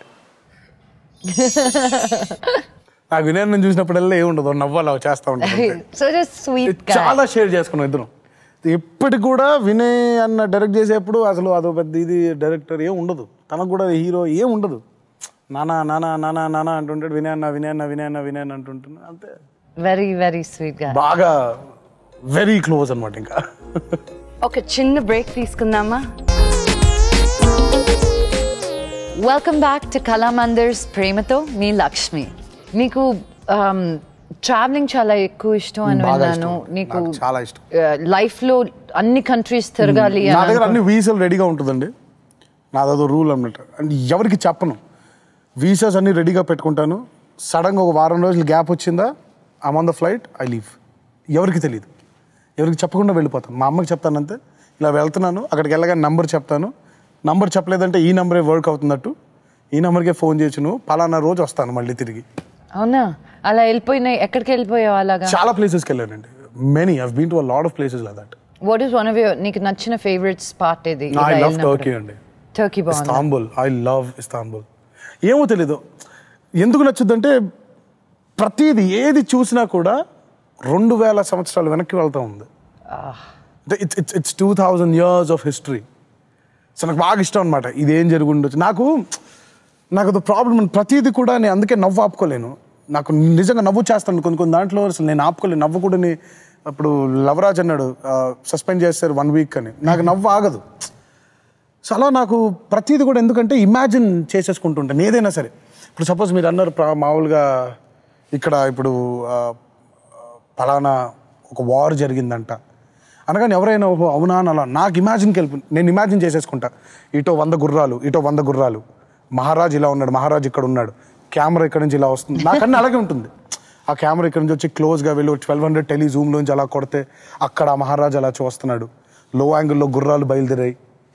C: నాకు వినయన్ చూసినప్పుడల్లా ఏముండదు నవ్వాలి అవి చేస్తూ ఉంటాను అంతే.
E: సో జస్ట్ స్వీట్
C: చాలా షేర్ చేసుకున్నాం ఇద్దరం ఎప్పటికి కూడా వినయ్ అన్న డైరెక్ట్ చేసేప్పుడు అసలు అదో పెద్ద ఇది డైరెక్టర్ ఏం ఉండదు తనకు కూడా హీరో ఏం ఉండదు నానా నానా నానా నానా అంటుంటాడు వినయ్ అన్న వినయ్ అన్న వినయ్ అన్న వినయ్ అన్న అంటుంటున్నా అంతే
E: వెరీ వెరీ స్వీట్ గా
C: బాగా వెరీ క్లోజ్ అనమాట ఇంకా
E: ఒక చిన్న బ్రేక్ తీసుకుందామా వెల్కమ్ బ్యాక్ టు కళామందిర్స్ ప్రేమతో మీ లక్ష్మి నీకు ట్రావెలింగ్ చాలా ఎక్కువ ఇష్టం అని
C: బాగా
E: విన్నాను
C: ఇష్టం.
E: నీకు
C: నాకు చాలా ఇష్టం.
E: లైఫ్ లో అన్ని కంట్రీస్ తిరగాలి
C: నా
E: అని
C: దగ్గర అన్ని
E: అనుకో-
C: వీసాలు రెడీగా ఉంటుందండి నాదదో రూల్ అన్నమాట అంటే ఎవరికి చెప్పను వీసాస్ అన్ని రెడీగా పెట్టుకుంటాను సడన్గా ఒక వారం రోజులు గ్యాప్ వచ్చిందా I'm on the flight I leave ఎవరికి తెలియదు ఎవరికి చెప్పకుండా వెళ్ళిపోతాను మా అమ్మకి చెప్తాను అంతే ఇలా వెళ్తున్నాను అక్కడికి వెళ్ళగానే నంబర్ చెప్తాను నంబర్ చెప్పలేదంటే ఈ నంబరే వర్క్ అవుతున్నట్టు ఈ నెంబర్కే ఫోన్ చేయొచ్చు నువ్వు పలానా రోజు వస్తాను మళ్ళీ తిరిగి
E: అవునా అలా వెళ్ళిపోయినాయి ఎక్కడికి వెళ్ళిపోయావు అలాగా
C: చాలా ప్లేసెస్కి వెళ్ళానండి many I've been to a lot of places like that
E: what is one of your నీకు నచ్చిన ఫేవరెట్ స్పాట్ ఇది
C: ఐ లవ్ టర్కీ అండి
E: టర్కీ బాగుంది
C: ఇస్తాంబుల్ ఐ లవ్ ఇస్తాంబుల్ ఏమో తెలీదు ఎందుకు నచ్చుద్దంటే ప్రతిది ఏది చూసినా కూడా రెండు వేల సంవత్సరాలు వెనక్కి వెళ్తా ఉంది it's it's it's two thousand years of history so నాకు బాగా ఇష్టం అనమాట ఇదేం జరిగి ఉండొచ్చు నాకు నాకు అది ప్రాబ్లం ప్రతిదీ కూడా నేను అందుకే నవ్వు ఆపుకోలేను నాకు నిజంగా నవ్వు చేస్తాను కొన్ని కొన్ని దాంట్లో అసలు నేను ఆపుకోలేను నవ్వు కూడా నే- అప్పుడు లవరాజ్ అన్నాడు సస్పెండ్ చేస్తారు వన్ వీక్ అని నాకు నవ్వు ఆగదు సో అలా నాకు ప్రతిదీ కూడా ఎందుకంటే ఇమాజిన్ చేసేసుకుంటుంటాను ఏదైనా సరే ఇప్పుడు సపోజ్ మీరు అన్నారు ప్రా- మామూలుగా ఇక్కడ ఇప్పుడు ఆ, ఫలానా ఒక వార్ జరిగిందంట అనగానే ఎవరైనా ఓహో అవునా అని అలా నాకు ఇమాజిన్కి వెళ్ళి నేను ఇమాజిన్ చేసేసుకుంటా ఇటో వంద గుర్రాలు ఇటో వంద గుర్రాలు మహారాజ్ ఇలా ఉన్నాడు మహారాజ్ ఇక్కడ ఉన్నాడు కెమెరా ఇక్కడ నుంచి ఇలా వస్తుంది నాకన్నా అలాగే ఉంటుంది ఆ కెమెరా ఇక్కడ నుంచి వచ్చి క్లోజ్గా వెళ్ళి ట్వెల్వ్ హండ్రెడ్ టెలి జూమ్లోంచి అలా కొడితే అక్కడ ఆ మహారాజ్ అలా చూస్తున్నాడు లో యాంగిల్లో గుర్రాలు బయలుదేరాయి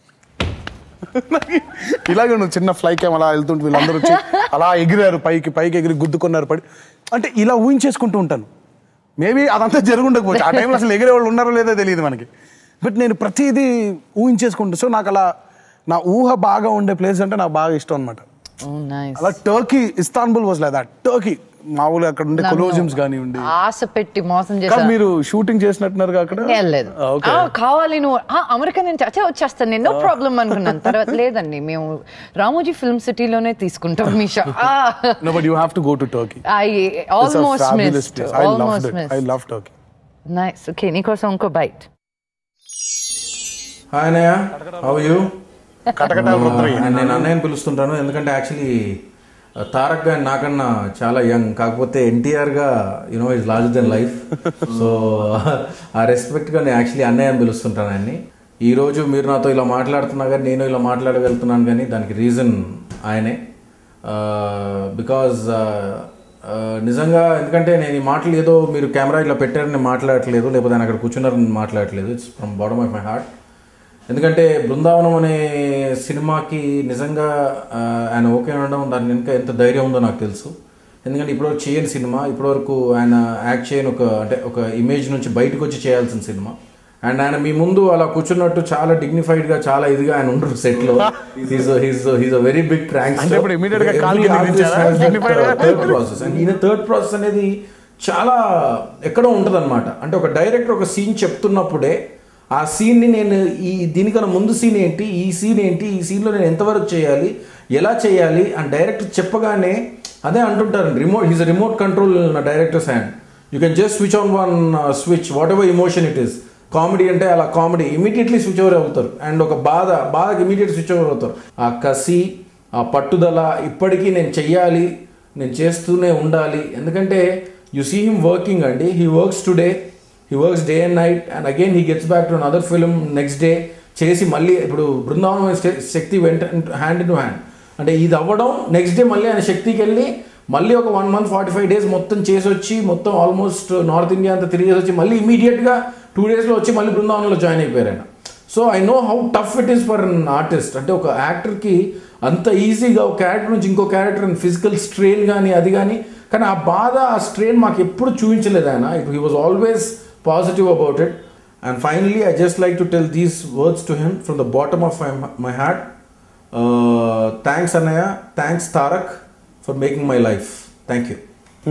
C: ఇలాగే నువ్వు చిన్న ఫ్లై క్యామ్ అలా వెళ్తుంటే వీళ్ళందరూ వచ్చి అలా ఎగిరారు పైకి పైకి ఎగిరి గుద్దుకున్నారు పడి అంటే ఇలా ఊహించేసుకుంటూ ఉంటాను మేబీ అదంతా జరుగుండకపోవచ్చు ఆ టైంలో అసలు ఎగిరే వాళ్ళు ఉన్నారో లేదో తెలియదు మనకి బట్ నేను ప్రతిదీ ఊహించేసుకుంటా సో నాకు అలా నా ఊహ బాగా ఉండే ప్లేస్ అంటే నాకు బాగా ఇష్టం అనమాట
E: Oh, nice.
C: అలా Turkey Istanbul was like that Turkey మామూలుగా అక్కడ ఉండే కొలోజియమ్స్ కానివ్వండి
E: ఆశ పెట్టి మోసం
C: కాదు
E: చేశాను
C: మీరు షూటింగ్ చేసినట్టున్నారు అక్కడ
E: లేదు
C: ఆ, okay.
E: కావాలి నువ్వు ఆ, అమెరికా నుంచి వచ్చే వచ్చేస్తాను నేను నో ప్రాబ్లం అనుకున్నాను తర్వాత లేదండి మేము రామోజీ ఫిల్మ్ సిటీలోనే తీసుకుంటాం మీ show
C: No, but you have to go to Turkey.
E: I
C: It's a
E: almost
C: fabulous
E: missed
C: place. I loved
E: almost
C: it. I
E: missed
C: love Turkey.
E: Nice okay నీకోసం ఇంకో బైట్
K: హాయ్ అన్నయ్య హౌ యూ
C: కటకట రుద్రయ్య.
K: నేను అన్నయ్యని పిలుస్తుంటాను ఎందుకంటే యాక్చువల్లీ తారక్ గారి నాకన్నా చాలా యంగ్ కాకపోతే ఎన్టీఆర్గా you know is large than life so ఆ రెస్పెక్ట్గా నేను యాక్చువల్లీ అన్నయ్య అని పిలుస్తుంటాను ఆయన్ని ఈ రోజు మీరు నాతో ఇలా మాట్లాడుతున్నా కానీ నేను ఇలా మాట్లాడగలుగుతున్నాను కానీ దానికి రీజన్ ఆయనే బికాజ్ నిజంగా ఎందుకంటే నేను ఈ మాటలు ఏదో మీరు కెమెరా ఇలా పెట్టారని మాట్లాడట్లేదు లేకపోతే ఆయన అక్కడ కూర్చున్నారని మాట్లాడట్లేదు it's from bottom of my heart ఎందుకంటే బృందావనం అనే సినిమాకి నిజంగా ఆ, ఆయన ఓకే అనడం దాని వెనుక ఎంత ధైర్యం ఉందో నాకు తెలుసు ఎందుకంటే ఇప్పటివరకు చేయని సినిమా ఇప్పటివరకు ఆయన యాక్ట్ చేయని ఒక అంటే ఒక ఇమేజ్ నుంచి బయటకు వచ్చి చేయాల్సిన సినిమా అండ్ ఆయన మీ ముందు అలా కూర్చున్నట్టు చాలా డిగ్నిఫైడ్ గా చాలా ఇదిగా ఆయన ఉండరు సెట్ లో he's he's he's a very big prank
C: అంటే ఇప్పుడు immediate గా కాలు కింద దించారా? Dignified గా?
K: థర్డ్ ప్రాసెస్ అండ్ ఈయన థర్డ్ ప్రాసెస్ అనేది చాలా ఎక్కడో ఉంటుంది అంటే ఒక డైరెక్టర్ ఒక సీన్ చెప్తున్నప్పుడే ఆ సీన్ని నేను ఈ దీనికన్నా ముందు సీన్ ఏంటి ఈ సీన్ ఏంటి ఈ సీన్లో నేను ఎంతవరకు చేయాలి ఎలా చేయాలి అని డైరెక్టర్ చెప్పగానే అదే అంటుంటారు రిమోట్ హీస్ రిమోట్ కంట్రోల్ నా director's hand you can just switch on one switch whatever emotion it is comedy అంటే అలా కామెడీ ఇమీడియట్లీ స్విచ్ ఓవర్ అవుతారు అండ్ ఒక బాధ బాధకి ఇమీడియట్ స్విచ్ ఓవర్ అవుతారు ఆ కసి ఆ పట్టుదల ఇప్పటికీ నేను చెయ్యాలి నేను చేస్తూనే ఉండాలి ఎందుకంటే యు సీ హిమ్ వర్కింగ్ అండి he works today he works day and night and again he gets back to other film next day చేసి మళ్ళీ ఇప్పుడు బృందావనం శ- శక్తి వెంట హ్యాండ్ టు హ్యాండ్ అంటే ఇది అవ్వడం నెక్స్ట్ డే మళ్ళీ ఆయన శక్తికి వెళ్ళి మళ్ళీ ఒక one month forty five days మొత్తం చేసి వచ్చి మొత్తం ఆల్మోస్ట్ నార్త్ ఇండియా అంతా తిరిగేసి వచ్చి మళ్ళీ ఇమీడియట్గా టూ డేస్లో వచ్చి మళ్ళీ బృందావనంలో జాయిన్ అయిపోయారు ఆయన so I know how tough it is for an artist అంటే ఒక యాక్టర్కి అంత ఈజీగా ఒక క్యారెక్టర్ నుంచి ఇంకో క్యారెక్టర్ ఫిజికల్ స్ట్రెయిన్ కానీ అది కానీ కానీ ఆ బాధ ఆ స్ట్రెయిన్ మాకు ఎప్పుడు చూపించలేదు ఆయన it he was always positive about it and finally I just like to tell these words to him from the bottom of my heart thanks అన్నయ్య thanks Tarak for making my life thank you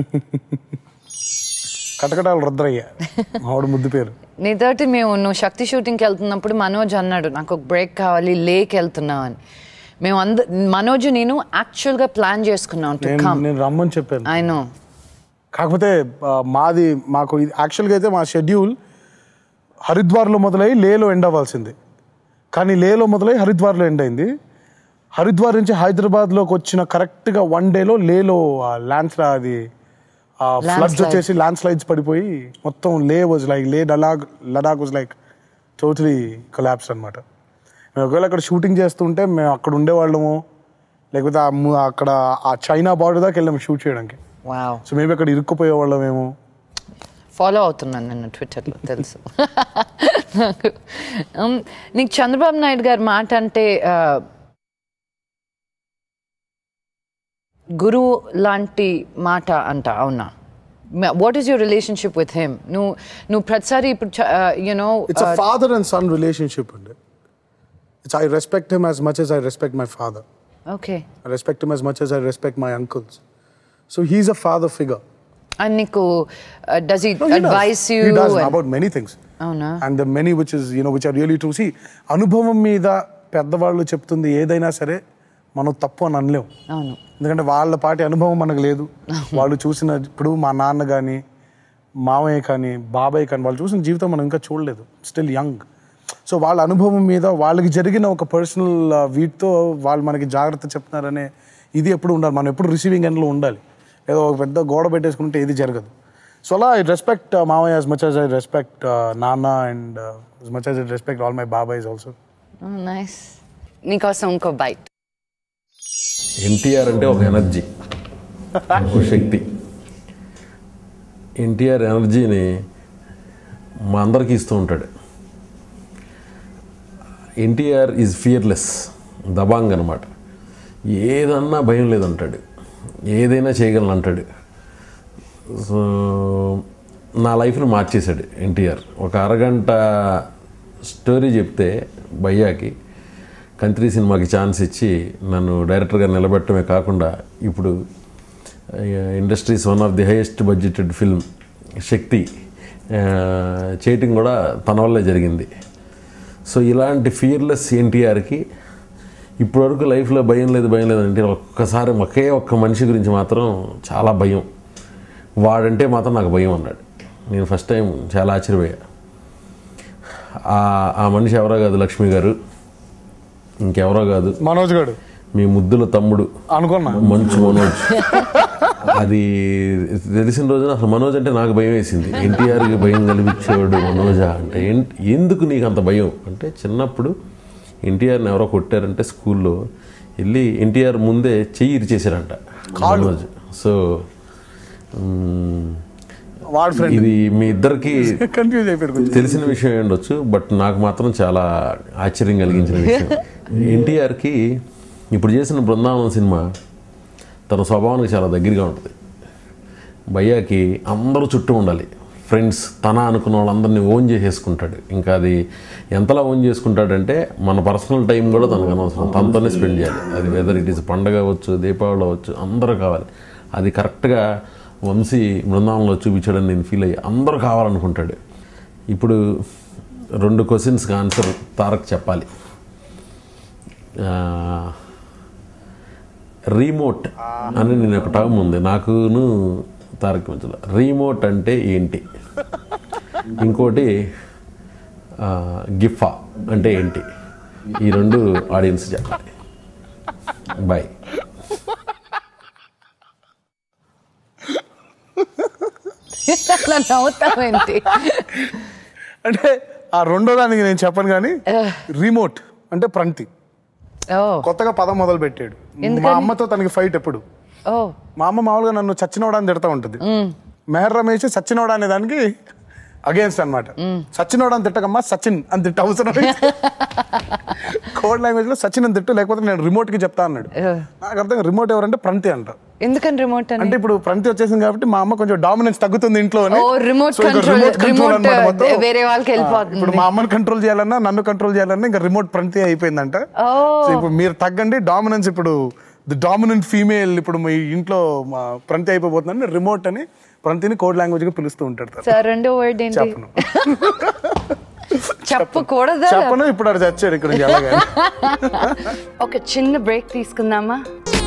C: Katakatala Rudrayya మావాడు ముద్దు పేరు
E: నీతోటి మేము నువ్వు శక్తి షూటింగ్కి వెళ్తున్నప్పుడు మనోజ్ అన్నాడు నాకు ఒక బ్రేక్ కావాలి లేక్ వెళ్తున్నావు అని మేము అంద మనోజ్ నేను యాక్చువల్గా ప్లాన్ చేసుకున్నాం టు
C: నేను
E: కమ్
C: నేను రమ్మని చెప్పాను
E: ఐ నో
C: కాకపోతే ఆ, మాది మాకు ఇది- యాక్చువల్గా అయితే మా షెడ్యూల్ హరిద్వార్లో మొదలై లేలో ఎండ్ అవ్వాల్సింది కానీ లేలో మొదలై హరిద్వార్లో ఎండ్ అయింది హరిద్వార్ నుంచి హైదరాబాద్లోకి వచ్చిన కరెక్ట్గా వన్ డేలో లేలో ల్యాండ్ అది ఫ్లడ్స్
E: Landslide.
C: వచ్చేసి ల్యాండ్ స్లైడ్స్ పడిపోయి మొత్తం Leh was like Leh Ladakh Ladakh was like totally collapse అనమాట మేము ఒకవేళ అక్కడ షూటింగ్ చేస్తుంటే మేము అక్కడ ఉండేవాళ్ళము లేకపోతే ఆ ము- అక్కడ ఆ చైనా బార్డర్ దాకా వెళ్ళాము షూట్ చేయడానికి
E: వావ్
C: సో మేబీ అక్కడ ఇరుక్కుపోయే వాళ్ళమేమో
E: ఫాలో అవుతున్నాను నేను ట్విట్టర్లో తెలుసు నాకు Um, నీకు చంద్రబాబు నాయుడు గారి మాట అంటే ఆ, గురువు లాంటి మాట అంట అవునా what is your relationship with him నువ్వు నువ్వు ప్రతిసారి ఇప్పుడు you know
C: it's a father and son relationship అండి it's I respect him as much as I respect my father
E: okay
C: I respect him as much as I respect my uncles so he's a father figure
E: and నీకు does
C: No, he does.
E: Advise you
C: He does about many things.
E: అవునా
C: and the many which is you know which are really to see అనుభవం మీద పెద్దవాళ్ళు చెప్తుంది ఏదైనా సరే మనం తప్పు అని అనలేం
E: అవును
C: ఎందుకంటే వాళ్ళ పాటి అనుభవం మనకు లేదు వాళ్ళు చూసిన ఇప్పుడు మా నాన్న కానీ మామయ్య కానీ బాబాయ్ కానీ వాళ్ళు చూసిన జీవితం మనం ఇంకా చూడలేదు స్టిల్ యంగ్ సో వాళ్ళ అనుభవం మీద వాళ్ళకి జరిగిన ఒక పర్సనల్ వీటితో వాళ్ళు మనకి జాగ్రత్త చెప్తున్నారనే ఇది ఎప్పుడు ఉండాలి మనం ఎప్పుడు రిసీవింగ్ ఎండ్లో ఉండాలి ఏదో ఒక పెద్ద గోడ పెట్టేసుకుంటే ఏది జరగదు సో అలా ఐ రెస్పెక్ట్ మామయ్య as much as I respect నాన్న and as much as I respect all my బాబాయ్స్ ఆల్సో
E: నైస్ నీకోసం ఇంకో బైట్
K: ఎన్టీఆర్ అంటే ఒక ఎనర్జీ ఒక శక్తి ఎన్టీఆర్ ఎనర్జీని మా అందరికీ ఇస్తూ ఉంటాడు ఎన్టీఆర్ ఈజ్ ఫియర్లెస్ దబాంగ్ అనమాట ఏదన్నా భయం లేదంటాడు ఏదైనా చేయగలను అంటాడు సో నా లైఫ్ని మార్చేశాడు ఎన్టీఆర్ ఒక అరగంట స్టోరీ చెప్తే భయ్యాకి కంత్రి సినిమాకి ఛాన్స్ ఇచ్చి నన్ను డైరెక్టర్గా నిలబెట్టడమే కాకుండా ఇప్పుడు industry's one of the highest budgeted film Shakti ఆ, చేయటం కూడా తన వల్లే జరిగింది సో ఇలాంటి ఫియర్లెస్ ఎన్టీఆర్కి ఇప్పటివరకు లైఫ్లో భయం లేదు భయం లేదు అంటే ఒక్కసారి ఒకే ఒక్క మనిషి గురించి మాత్రం చాలా భయం వాడంటే మాత్రం నాకు భయం అన్నాడు నేను ఫస్ట్ టైం చాలా ఆశ్చర్యపోయా ఆ- ఆ మనిషి ఎవరో కాదు లక్ష్మి గారు ఇంకెవరో కాదు
C: మనోజ్ గారు
K: మీ ముద్దుల తమ్ముడు
C: అనుకున్నా
K: మంచు మనోజ్ అది తెలిసిన రోజున అసలు మనోజ్ అంటే నాకు భయం వేసింది ఎన్టీఆర్కి భయం కల్పించేవాడు మనోజా అంటే ఎన్- ఎందుకు నీకు అంత భయం అంటే చిన్నప్పుడు ఎన్టీఆర్ని ఎవరో కొట్టారంటే స్కూల్లో వెళ్ళి ఎన్టీఆర్ ముందే చెయ్యి ఇరిచేశారంట మనోజ్ సో మ్,
C: వాడు ఫ్రెండ్
K: ఇది మీ ఇద్దరికి
C: కన్ఫ్యూజ్ అయిపోయాడు కొంచెం
K: తెలిసిన విషయం అయి ఉండొచ్చు బట్ నాకు మాత్రం చాలా ఆశ్చర్యం కలిగించిన విషయం ఎన్టీఆర్కి ఇప్పుడు చేసిన బృందావనం సినిమా తన స్వభావానికి చాలా దగ్గరగా ఉంటుంది భయ్యాకి అందరూ చుట్టూ ఉండాలి ఫ్రెండ్స్ తన అనుకున్న వాళ్ళందరినీ ఓన్ చేసేసుకుంటాడు ఇంకా అది ఎంతలా ఓన్ చేసుకుంటాడంటే మన పర్సనల్ టైం కూడా తనకు అనవసరం తనతోనే స్పెండ్ చేయాలి అది వెదర్ ఇట్ ఈస్ పండగ అవ్వచ్చు దీపావళి అవ్వచ్చు అందరూ కావాలి అది కరెక్ట్గా వంశీ బృందావనంలో చూపించాడని నేను ఫీల్ అయ్యి అందరూ కావాలనుకుంటాడు ఇప్పుడు రెండు క్వశ్చన్స్కి ఆన్సర్ తారక్ చెప్పాలి రీమోట్ అని నేను ఒక టర్మ్ ఉంది నాకును తారక్ మధ్యలో రీమోట్ అంటే ఏంటి ఇంకోటి ఆ, గిఫా అంటే ఏంటి ఈ రెండు ఆడియన్స్ చెప్పాలి బాయ్
E: అట్లా నవ్వుతావేంటి
C: అంటే ఆ రెండో దానికి నేను చెప్పను కానీ రిమోట్ అంటే ప్రంతి
E: ఓ
C: కొత్తగా పదం మొదలు పెట్టాడు మా అమ్మతో తనకి ఫైట్ ఎప్పుడు
E: ఓ
C: మా అమ్మ మామూలుగా నన్ను చచ్చినోడా అని తిడతా ఉంటుంది మెహర్ రమేష్ సచ్చినోడా అనే దానికి అగేన్స్ట్ అనమాట సచినోడా అని తిట్టకమ్మా సచిన్ అని తిట్ట అవసరం కోడ్ లాంగ్వేజ్ లో సచిన్ అని తిట్టు లేకపోతే నేను రిమోట్ కి చెప్తా అన్నాడు నాకు అర్థం రిమోట్ ఎవరంటే ప్రంతి అంట
E: ఎందుకని రిమోట్ అని
C: అంటే ఇప్పుడు ప్రంతి వచ్చేసింది కాబట్టి మా అమ్మ కొంచెం డామినెన్స్ తగ్గుతుంది ఇంట్లో అని.
E: ఓ, remote
C: So, ఇంకా
E: control-
C: remote control
E: remote,
C: అన్నమాట మొత్తం.
E: వేరే వాళ్ళకి వెళ్ళిపోతుంది.
C: ఇప్పుడు మా అమ్మని కంట్రోల్ చేయాలన్నా నన్ను కంట్రోల్ చేయాలన్నా ఇంకా రిమోట్ ప్రంతి అయిపోయిందంట
E: ఓ.
C: సో ఇప్పుడు మీరు తగ్గండి డామినెన్స్ ఇప్పుడు ది డామినెంట్ ఫీమేల్ ఇప్పుడు మీ ఇంట్లో మా ప్రంతి అయిపోతుందని రిమోట్ అని ప్రంతిని కోడ్ లాంగ్వేజ్ గా పిలుస్తూ ఉంటాడు తను.
E: సార్ రెండో వర్డ్ ఏంటి
C: చెప్పను
E: చెప్పకూడదా
C: చెప్పను ఇప్పుడు అది చచ్చాడు ఇక్కడ నుంచి ఎలాగా
E: ఒక చిన్న బ్రేక్ తీసుకుందామా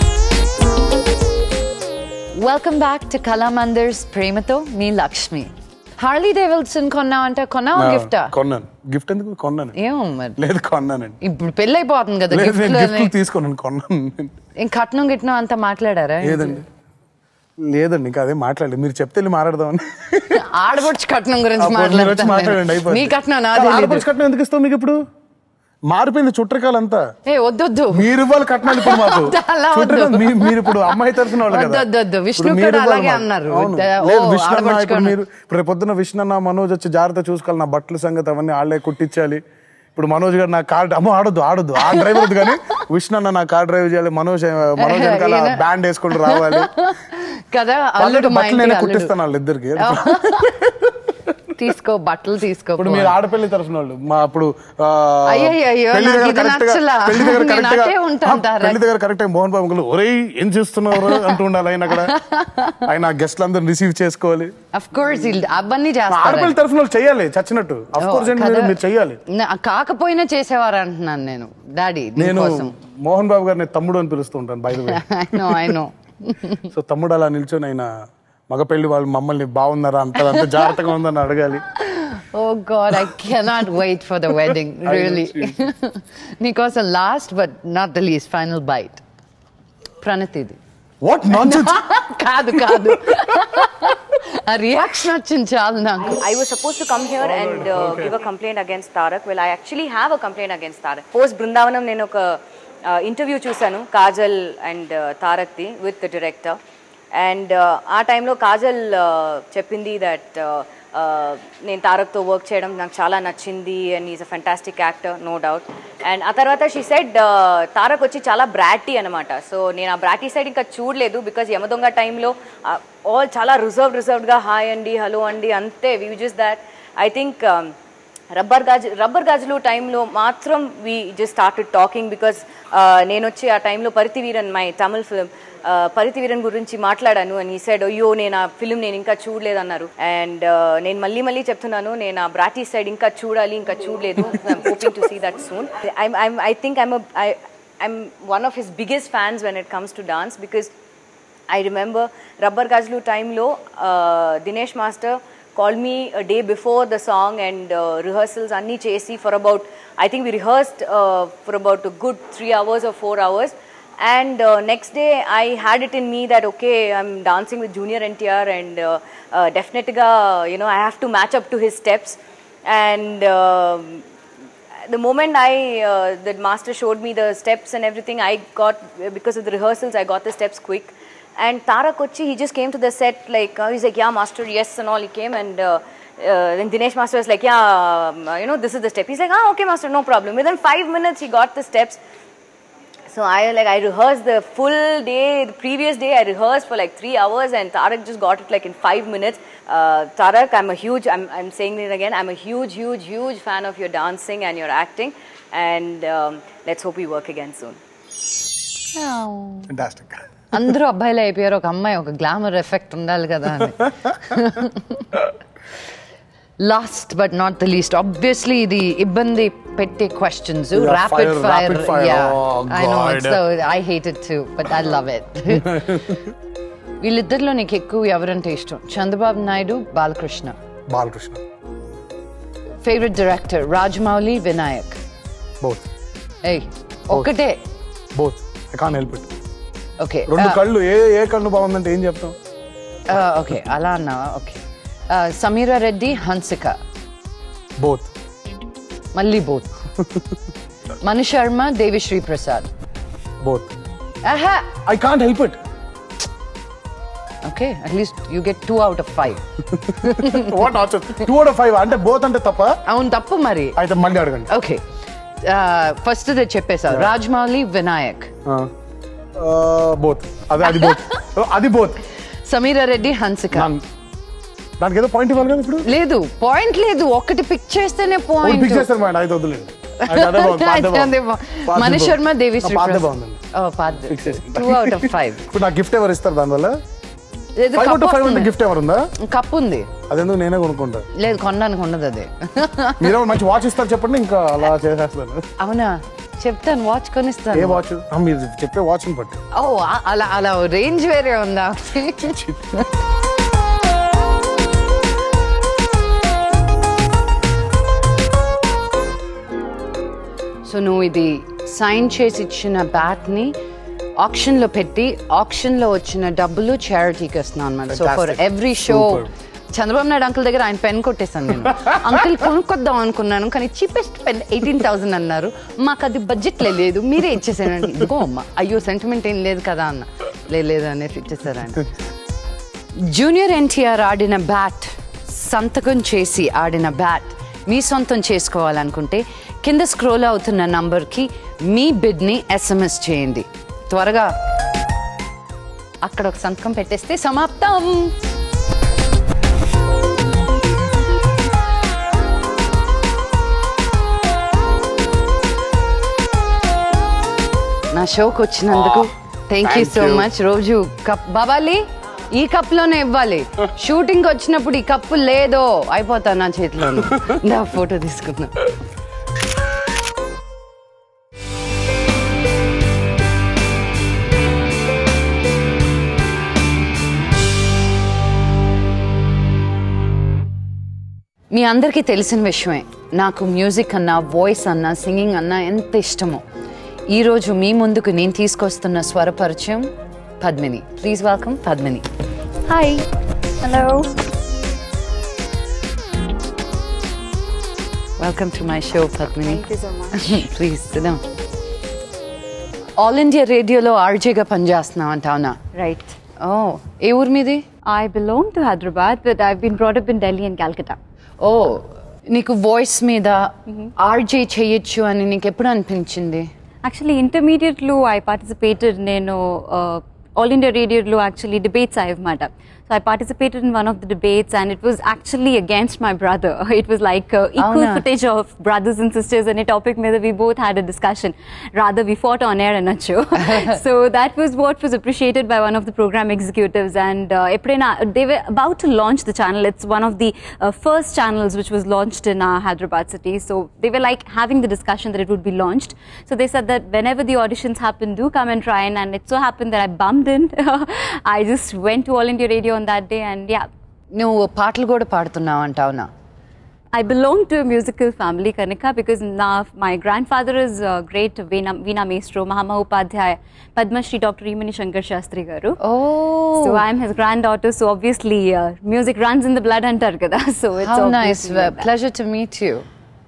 E: వెల్కమ్ బ్యాక్ టు కళామందిర్స్ ప్రేమతో మీ లక్ష్మి హార్లీ డేవిల్సన్ కొన్నావు అంటే కొన్నావా గిఫ్టా
C: కొన్నాను గిఫ్ట్ ఎందుకు కొన్నాను
E: ఏమో మరి
C: లేదు కొన్నానండి
E: ఇప్పుడు పెళ్ళి అయిపోతుంది కదా
C: లేదు నేను
E: గిఫ్ట్
C: గిఫ్ట్ తీసుకున్నాను కొన్నాను
E: ఇంక కట్నం గిట్నం అంతా మాట్లాడారా
C: లేదండి లేదండి ఇంకా అదే మాట్లాడలేదు మీరు చెప్తే వెళ్ళి మాట్లాడదామని
E: ఆడబడుచు కట్నం గురించి
C: అప్పుడు మీరు వచ్చి మాట్లాడండి
E: మాట్లాడతాను
C: అయిపోయింది
E: నీ కట్నం నా
C: ఆడపడుచు కట్నం ఎందుకు ఇస్తాం మీకు ఇప్పుడు మారిపోయింది చుట్టరికాలంతా
E: ఏ వద్దొద్దు
C: మీరు ఇవ్వాలి కట్నాలు ఇప్పుడు మాకు
E: అలా వద్దు.
C: చుట్టరికాలు మీ- మీరు ఇప్పుడు అమ్మాయి తరఫున వాళ్ళు
E: వద్దు,
C: కదా
E: వద్దు, వద్దు. విష్ణు
C: ఇప్పుడు మీరు
E: కూడా
C: ఇవ్వాలి
E: అలాగే
C: మాకు.
E: అన్నారు.
C: అవును.
E: ఓ,
C: లేదు విష్ణు అన్న ఇప్పుడు
E: ఆడపడుచుకోను.
C: మీరు ఇప్పుడు రేపు పొద్దున్న విష్ణు అన్న మనోజ్ వచ్చి జాగ్రత్త చూసుకోవాలి నా బట్టల సంగతి అవన్నీ వాళ్ళే కుట్టించాలి ఇప్పుడు మనోజ్ గారు నా కార్ అమ్మో ఆడొద్దు ఆడొద్దు ఆ డ్రైవర్ వద్దు కానీ విష్ణు అన్న నా కార్ డ్రైవ్ చేయాలి మనోజ్ మనోజ్ వెనకాల
E: ఈయన-
C: బ్యాండ్ వేసుకుంటూ రావాలి
E: కదా
C: వాళ్ళకి
E: అల్లుడు మా
C: బట్టలు
E: ఇంటి
C: నేనే
E: అల్లుడు
C: కుట్టిస్తాను వాళ్ళిద్దరికి
E: తీసుకో బట్టలు తీసుకో
C: ఇప్పుడు మీరు ఆడపిల్లి తరఫున వాళ్ళు మా అప్పుడు ఆ,
E: అయ్యయ్యయ్యో,
C: పెళ్లి
E: నాకు
C: దగ్గర
E: ఇది
C: correct గా-
E: నచ్చలా.
C: పెళ్లి దగ్గర
E: నేను
C: correct గా-
E: అటే ఉంటాను,
C: ఆ,
E: తారక్.
C: పెళ్లి దగ్గర కరెక్ట్ మోహన్ బాబు అంకుల్ ఒరేయ్ ఏం చేస్తున్నారు అంటూ ఉండాలి ఆయన అక్కడ ఆయన గెస్ట్లు అందరూ రిసీవ్ చేసుకోవాలి
E: అఫ్ కోర్స్ అవన్నీ
C: ఆడపిల్లి
E: చేస్తారు
C: తరఫున వాళ్ళు చేయాలి చచ్చినట్టు అఫ్ కోర్స్ అండి మీరు- మీరు చెయ్యాలి
E: కాకపోయినా చేసేవారు అంటున్నాను నేను డాడీ
C: నేను
E: నీకోసం
C: మోహన్ బాబు గారిని తమ్ముడు అని పిలుస్తూ ఉంటాను by
E: I know I know
C: so తమ్ముడు అలా నిల్చొని ఆయన మగ పెళ్లి వాళ్ళు మమ్మల్ని బాగున్నారా అంత అంత జాగ్రత్తగా ఉందని అడగాలి
E: Oh God, I cannot wait for the wedding.
C: I know,
E: Really.
C: seriously.
E: Nikos, last but not the least, final bite. Pranatidi.
C: What నాన్
E: కాదు కాదు ఆ రియాక్షన్ వచ్చింది చాలు నాకు
L: I was supposed to come here and uh, give a complaint against Tarak. Well, I actually have a complaint against Tarak. Post Brindavanam నేను ఒక ఇంటర్వ్యూ చూశాను కాజల్ అండ్ తారక్ది విత్ ద డైరెక్టర్ అండ్ ఆ టైంలో కాజల్ uh, చెప్పింది దట్ నేను తారక్తో వర్క్ చేయడం నాకు చాలా నచ్చింది and is a fantastic actor no doubt and ఆ తర్వాత షీ సెడ్ తారక్ వచ్చి చాలా బ్రాటీ అనమాట సో నేను ఆ బ్రాటీ సైడ్ ఇంకా చూడలేదు బికాజ్ యమదొంగ టైంలో ఆల్ చాలా రిజర్వ్ రిజర్వ్డ్గా హాయ్ అండి హలో అండి అంతే we just that I think rubber గాజు రబ్బర్ గాజులు టైంలో మాత్రం we just started talking because నేను వచ్చి ఆ టైంలో పరితి వీరన్ మై తమిళ్ ఫిల్మ్ పరితి వీరన్ గురించి మాట్లాడాను అని ఈ సైడ్ అయ్యో నేను ఆ ఫిల్మ్ నేను ఇంకా చూడలేదు అన్నారు అండ్ నేను మళ్ళీ మళ్ళీ చెప్తున్నాను నేను ఆ బ్రాటీ సైడ్ ఇంకా చూడాలి ఇంకా చూడలేదు hoping to see that soon I think I'm I'm one of his biggest fans when it comes to dance because I remember Rubber Gazlu time low, uh, Dinesh Master called me a day before the song and uh, rehearsals anni chesi for about, I think we rehearsed uh, for about a good three hours or four hours. And uh, next day I had it in me that okay, I'm dancing with Junior NTR and uh, uh, definitely, you know, I have to match up to his steps. And um the moment I uh, the master showed me the steps and everything, I got because of the rehearsals, I got the steps quick. And Tarak Kochi, he just came to the set like uh, he's like, yeah, master, yes, and all. He came and uh, uh, then Dinesh master was like, yeah, um, you know, this is the step. He's like, ah, okay, master, no problem. Within five minutes, he got the steps. So I like I rehearsed the full day. The previous day I rehearsed for like three hours, and Tarak just got it like in five minutes. Uh, Tarak, I'm a huge. I'm I'm saying it again. I'm a huge, huge, huge fan of your dancing and your acting, and um, let's hope we work again soon.
C: Fantastic
E: అందరూ అబ్బాయిలు అయిపోయారు ఒక అమ్మాయి ఒక గ్లామర్ ఎఫెక్ట్ ఉండాలి కదా అని last but not the least obviously ఇది ఇబ్బంది పెట్టే questions
C: Yeah,
E: rapid
C: fire,
E: fire
C: rapid fire. Oh,
E: I know
C: God.
E: It's I hate it too but I love it వీళ్ళిద్దరిలో నీకు ఎక్కువ ఎవరంటే ఇష్టం Chandrababu Naidu Balakrishna
C: Balakrishna
E: favourite director Rajamouli Vinayak
C: both
E: ఏయ్ ఒక్కటే
C: both I can help it
E: okay
C: రెండు కళ్ళు ఏ ఏ కళ్ళు బాగుందంటే ఏం చెప్తాం
E: ఓకే అలా అన్నావా ఓకే సమీరా రెడ్డి హన్సిక
C: బోత్
E: మళ్ళీ బోత్ మను శర్మ దేవిశ్రీ ప్రసాద్
C: బోత్
E: ఆహా
C: I can't help it
E: okay at least you get two out of five
C: what option two out of five అంటే బోత్ అంటే తప్ప
E: అవును తప్పు మరి
C: అయితే మళ్ళీ అడగండి
E: okay first చెప్పేశావు Rajamouli Vinayak
C: both అదే అది బోత్ అది బోత్
E: సమీరా రెడ్డి హన్సిక
C: దానికి ఏదో పాయింట్ ఇవ్వాలి కదా ఇప్పుడు
E: లేదు పాయింట్ లేదు ఒకటి పిక్ చేస్తేనే
C: పిక్
E: పాయింట్
C: చేస్తారు మేడం ఐదు వద్దులేండి అయితే అదే బాగుంది, పాతదే బాగుంది. పాతదే
E: మను శర్మ
C: బాగుంది.
E: దేవిశ్రీ
C: పాతదే
E: ప్రసాద్
C: బాగుందండి
E: పాత్ టూ అవుట్ ఆఫ్ ఫైవ్
C: ఇప్పుడు నాకు గిఫ్ట్ ఎవరు ఇస్తారు దానివల్ల
E: లేదు
C: ఫైవ్ అవుట్
E: కప్
C: ఫైవ్ అంటే
E: వస్తుంది.
C: గిఫ్ట్ ఎవరు ఉందా
E: కప్ ఉంది
C: అదెందుకు నేనే కొనుక్కుంటా
E: లేదు కొనడానికి ఉండదు అదే
C: మీరేమో మంచి వాచ్ ఇస్తారు చెప్పండి ఇంకా అలా చేసేస్తాను
E: అవునా చెప్తాను వాచ్
C: ఏ
E: కొనిస్తాను
C: వాచ్ మీరు చెప్పే వాచ్ని బట్టి
E: ఓ ఆ- అలా అలా రేంజ్ వేరే ఉందా సో నువ్వు ఇది సైన్ చేసి ఇచ్చిన బ్యాట్ని ఆప్షన్లో పెట్టి ఆప్షన్లో వచ్చిన డబ్బులు చారిటీకి వస్తున్నాను అనమాట so for
C: Fantastic.
E: Every show
C: Superb.
E: Chandrababu Naidu uncle దగ్గర ఆయన పెన్ కొట్టేశాను నేను అంకుల్ కొనుక్కొద్దాం అనుకున్నాను కానీ చీపెస్ట్ పెన్ ఎయిటీన్ థౌసండ్ అన్నారు మాకు అది బడ్జెట్లో లేదు మీరే ఇచ్చేసానండి ఇదిగో అమ్మ అయ్యో సెంటిమెంట్ ఏం లేదు కదా అన్న "లే- లేదు అనేసి ఇచ్చేసారు ఆయన జూనియర్ ఎన్టీఆర్ ఆడిన బ్యాట్ సంతకం చేసి ఆడిన బ్యాట్ మీ సొంతం చేసుకోవాలనుకుంటే కింద స్క్రోల్ అవుతున్న నంబర్కి మీ బిడ్ని ఎస్ఎంఎస్ చేయండి త్వరగా అక్కడ ఒక సంతకం పెట్టేస్తే సమాప్తం షోకి వచ్చినందుకు thank you
C: thank
E: so
C: you.
E: Much రోజు కప్ బాబాలి ఈ కప్ లోనే ఇవ్వాలి షూటింగ్ వచ్చినప్పుడు ఈ కప్పు లేదో అయిపోతా నా చేతిలో నా ఫోటో తీసుకున్నా మీ అందరికీ తెలిసిన విషయమే నాకు మ్యూజిక్ అన్నా వాయిస్ అన్నా సింగింగ్ అన్నా ఎంత ఇష్టమో ఈరోజు మీ ముందుకు నేను తీసుకొస్తున్న స్వర పరిచయం Padmini please welcome Padmini hi
L: hello
E: welcome to my show Padmini
L: Thank you so much.
E: Please సిద్ధం ఆల్ ఇండియా రేడియోలో ఆర్జేగా పనిచేస్తున్నావు అంట అవునా
L: రైట్
E: ఓ ఏ ఊరు మీది
L: I belong to Hyderabad, but I've been brought up in Delhi and Calcutta.
E: ఓ నీకు వాయిస్ మీద ఆర్జే చేయొచ్చు అని నీకు ఎప్పుడు అనిపించింది
L: Actually, intermediate లో I participated నేను uh, All India Radio లో actually debates అయ్యమాట So I participated in one of the debates and it was actually against my brother. It was like uh, equal
E: Avuna.
L: footage of brothers and sisters and a topic మీద we both had a discussion. Rather we fought on air అనొచ్చు. so that was what was appreciated by one of the program executives and uh, ఎప్పుడైనా they were about to launch the channel. It's one of the uh, first channels which was launched in uh, Hyderabad city. So they were like having the discussion that it would be launched. So they said that whenever the auditions happen, do come and try. And, and it so happened that I bumped in. I just went to All India Radio on that day, and yeah,
E: నువ్వు పాటలు కూడా పాడుతున్నావు అంట అవునా
L: I belong to a musical family, Kanika, because now my grandfather is uh, great Veena, Veena Maestro, Mahama Upadhyay, Padma Shri Dr. Imani Shankar Shastri Garu.
E: Oh.
L: So I'm his granddaughter, so obviously uh, music runs in the blood antar kada. So it's
E: how nice
L: obviously like that.
E: Pleasure to meet you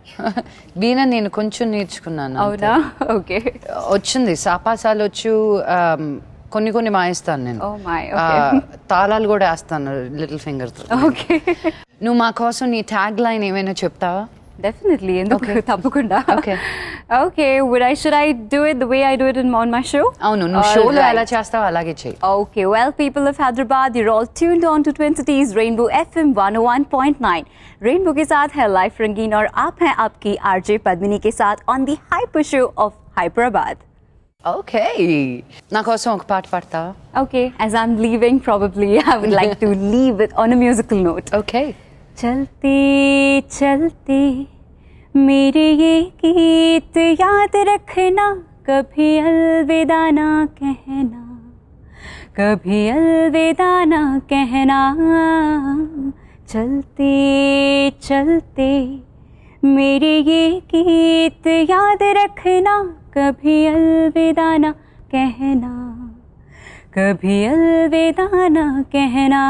E: veena నేను కొంచెం నేర్చుకున్నాను అంతే.
L: అవునా ఓకే
E: వచ్చింది సాపాసాలు వచ్చు um, కొన్ని కొన్ని వాయిస్తాను నేను
L: Oh my,
E: ఆ,
L: okay.
E: తాళాలు కూడా వేస్తాను లిటిల్ ఫింగర్ తో
L: ఓకే
E: నువ్వు మా కోసం నీ ట్యాగ్ లైన్ ఏమైనా చెప్తావా
L: డెఫినెట్లీ ఎందుకు తప్పకుండా
E: Okay.
L: Okay would I should I do it the way I do it in on my show
E: అవును నువ్వు షోలో ఎలా చేస్తావో అలాగే చెయ్యి
L: Okay, well, people of Hyderabad, you're all tuned on to Twin Cities Rainbow FM 101.9. Rainbow के साथ है लाइफ रंगीन और आप हैं आपकी आरजे पद्मिनी के साथ on the Hyper Show of Hyderabad.
E: Okay నా కోసం ఒక పాట పాడతావా
L: Okay, as I'm leaving, probably I would like to leave it on a musical note.
E: Okay
L: चलते चलते मेरे ये गीत याद रखना कभी अलविदा ना कहना कभी अलविदा ना कहना चलते चलते मेरे ये गीत याद रखना कभी अलविदा ना कहना कभी अलविदा ना कहना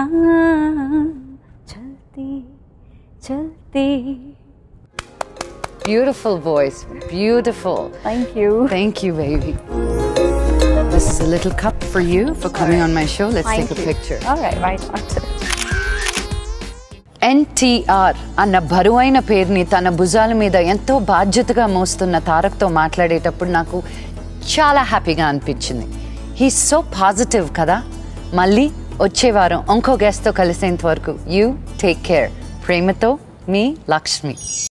L: चलते चलते
E: Beautiful voice. Beautiful.
L: Thank you.
E: Thank you, baby. This is a little cup for you for coming on my show. Let's
L: Thank
E: take a
L: you.
E: picture.
L: All right, right on.
E: NTR అన్న బరువైన పేరుని తన భుజాల మీద ఎంతో బాధ్యతగా మోస్తున్న తారక్తో మాట్లాడేటప్పుడు నాకు చాలా హ్యాపీగా అనిపించింది హీ సో పాజిటివ్ కదా మళ్ళీ వచ్చే వారం ఇంకో గెస్ట్తో కలిసేంత వరకు యూ టేక్ కేర్ ప్రేమతో మీ లక్ష్మి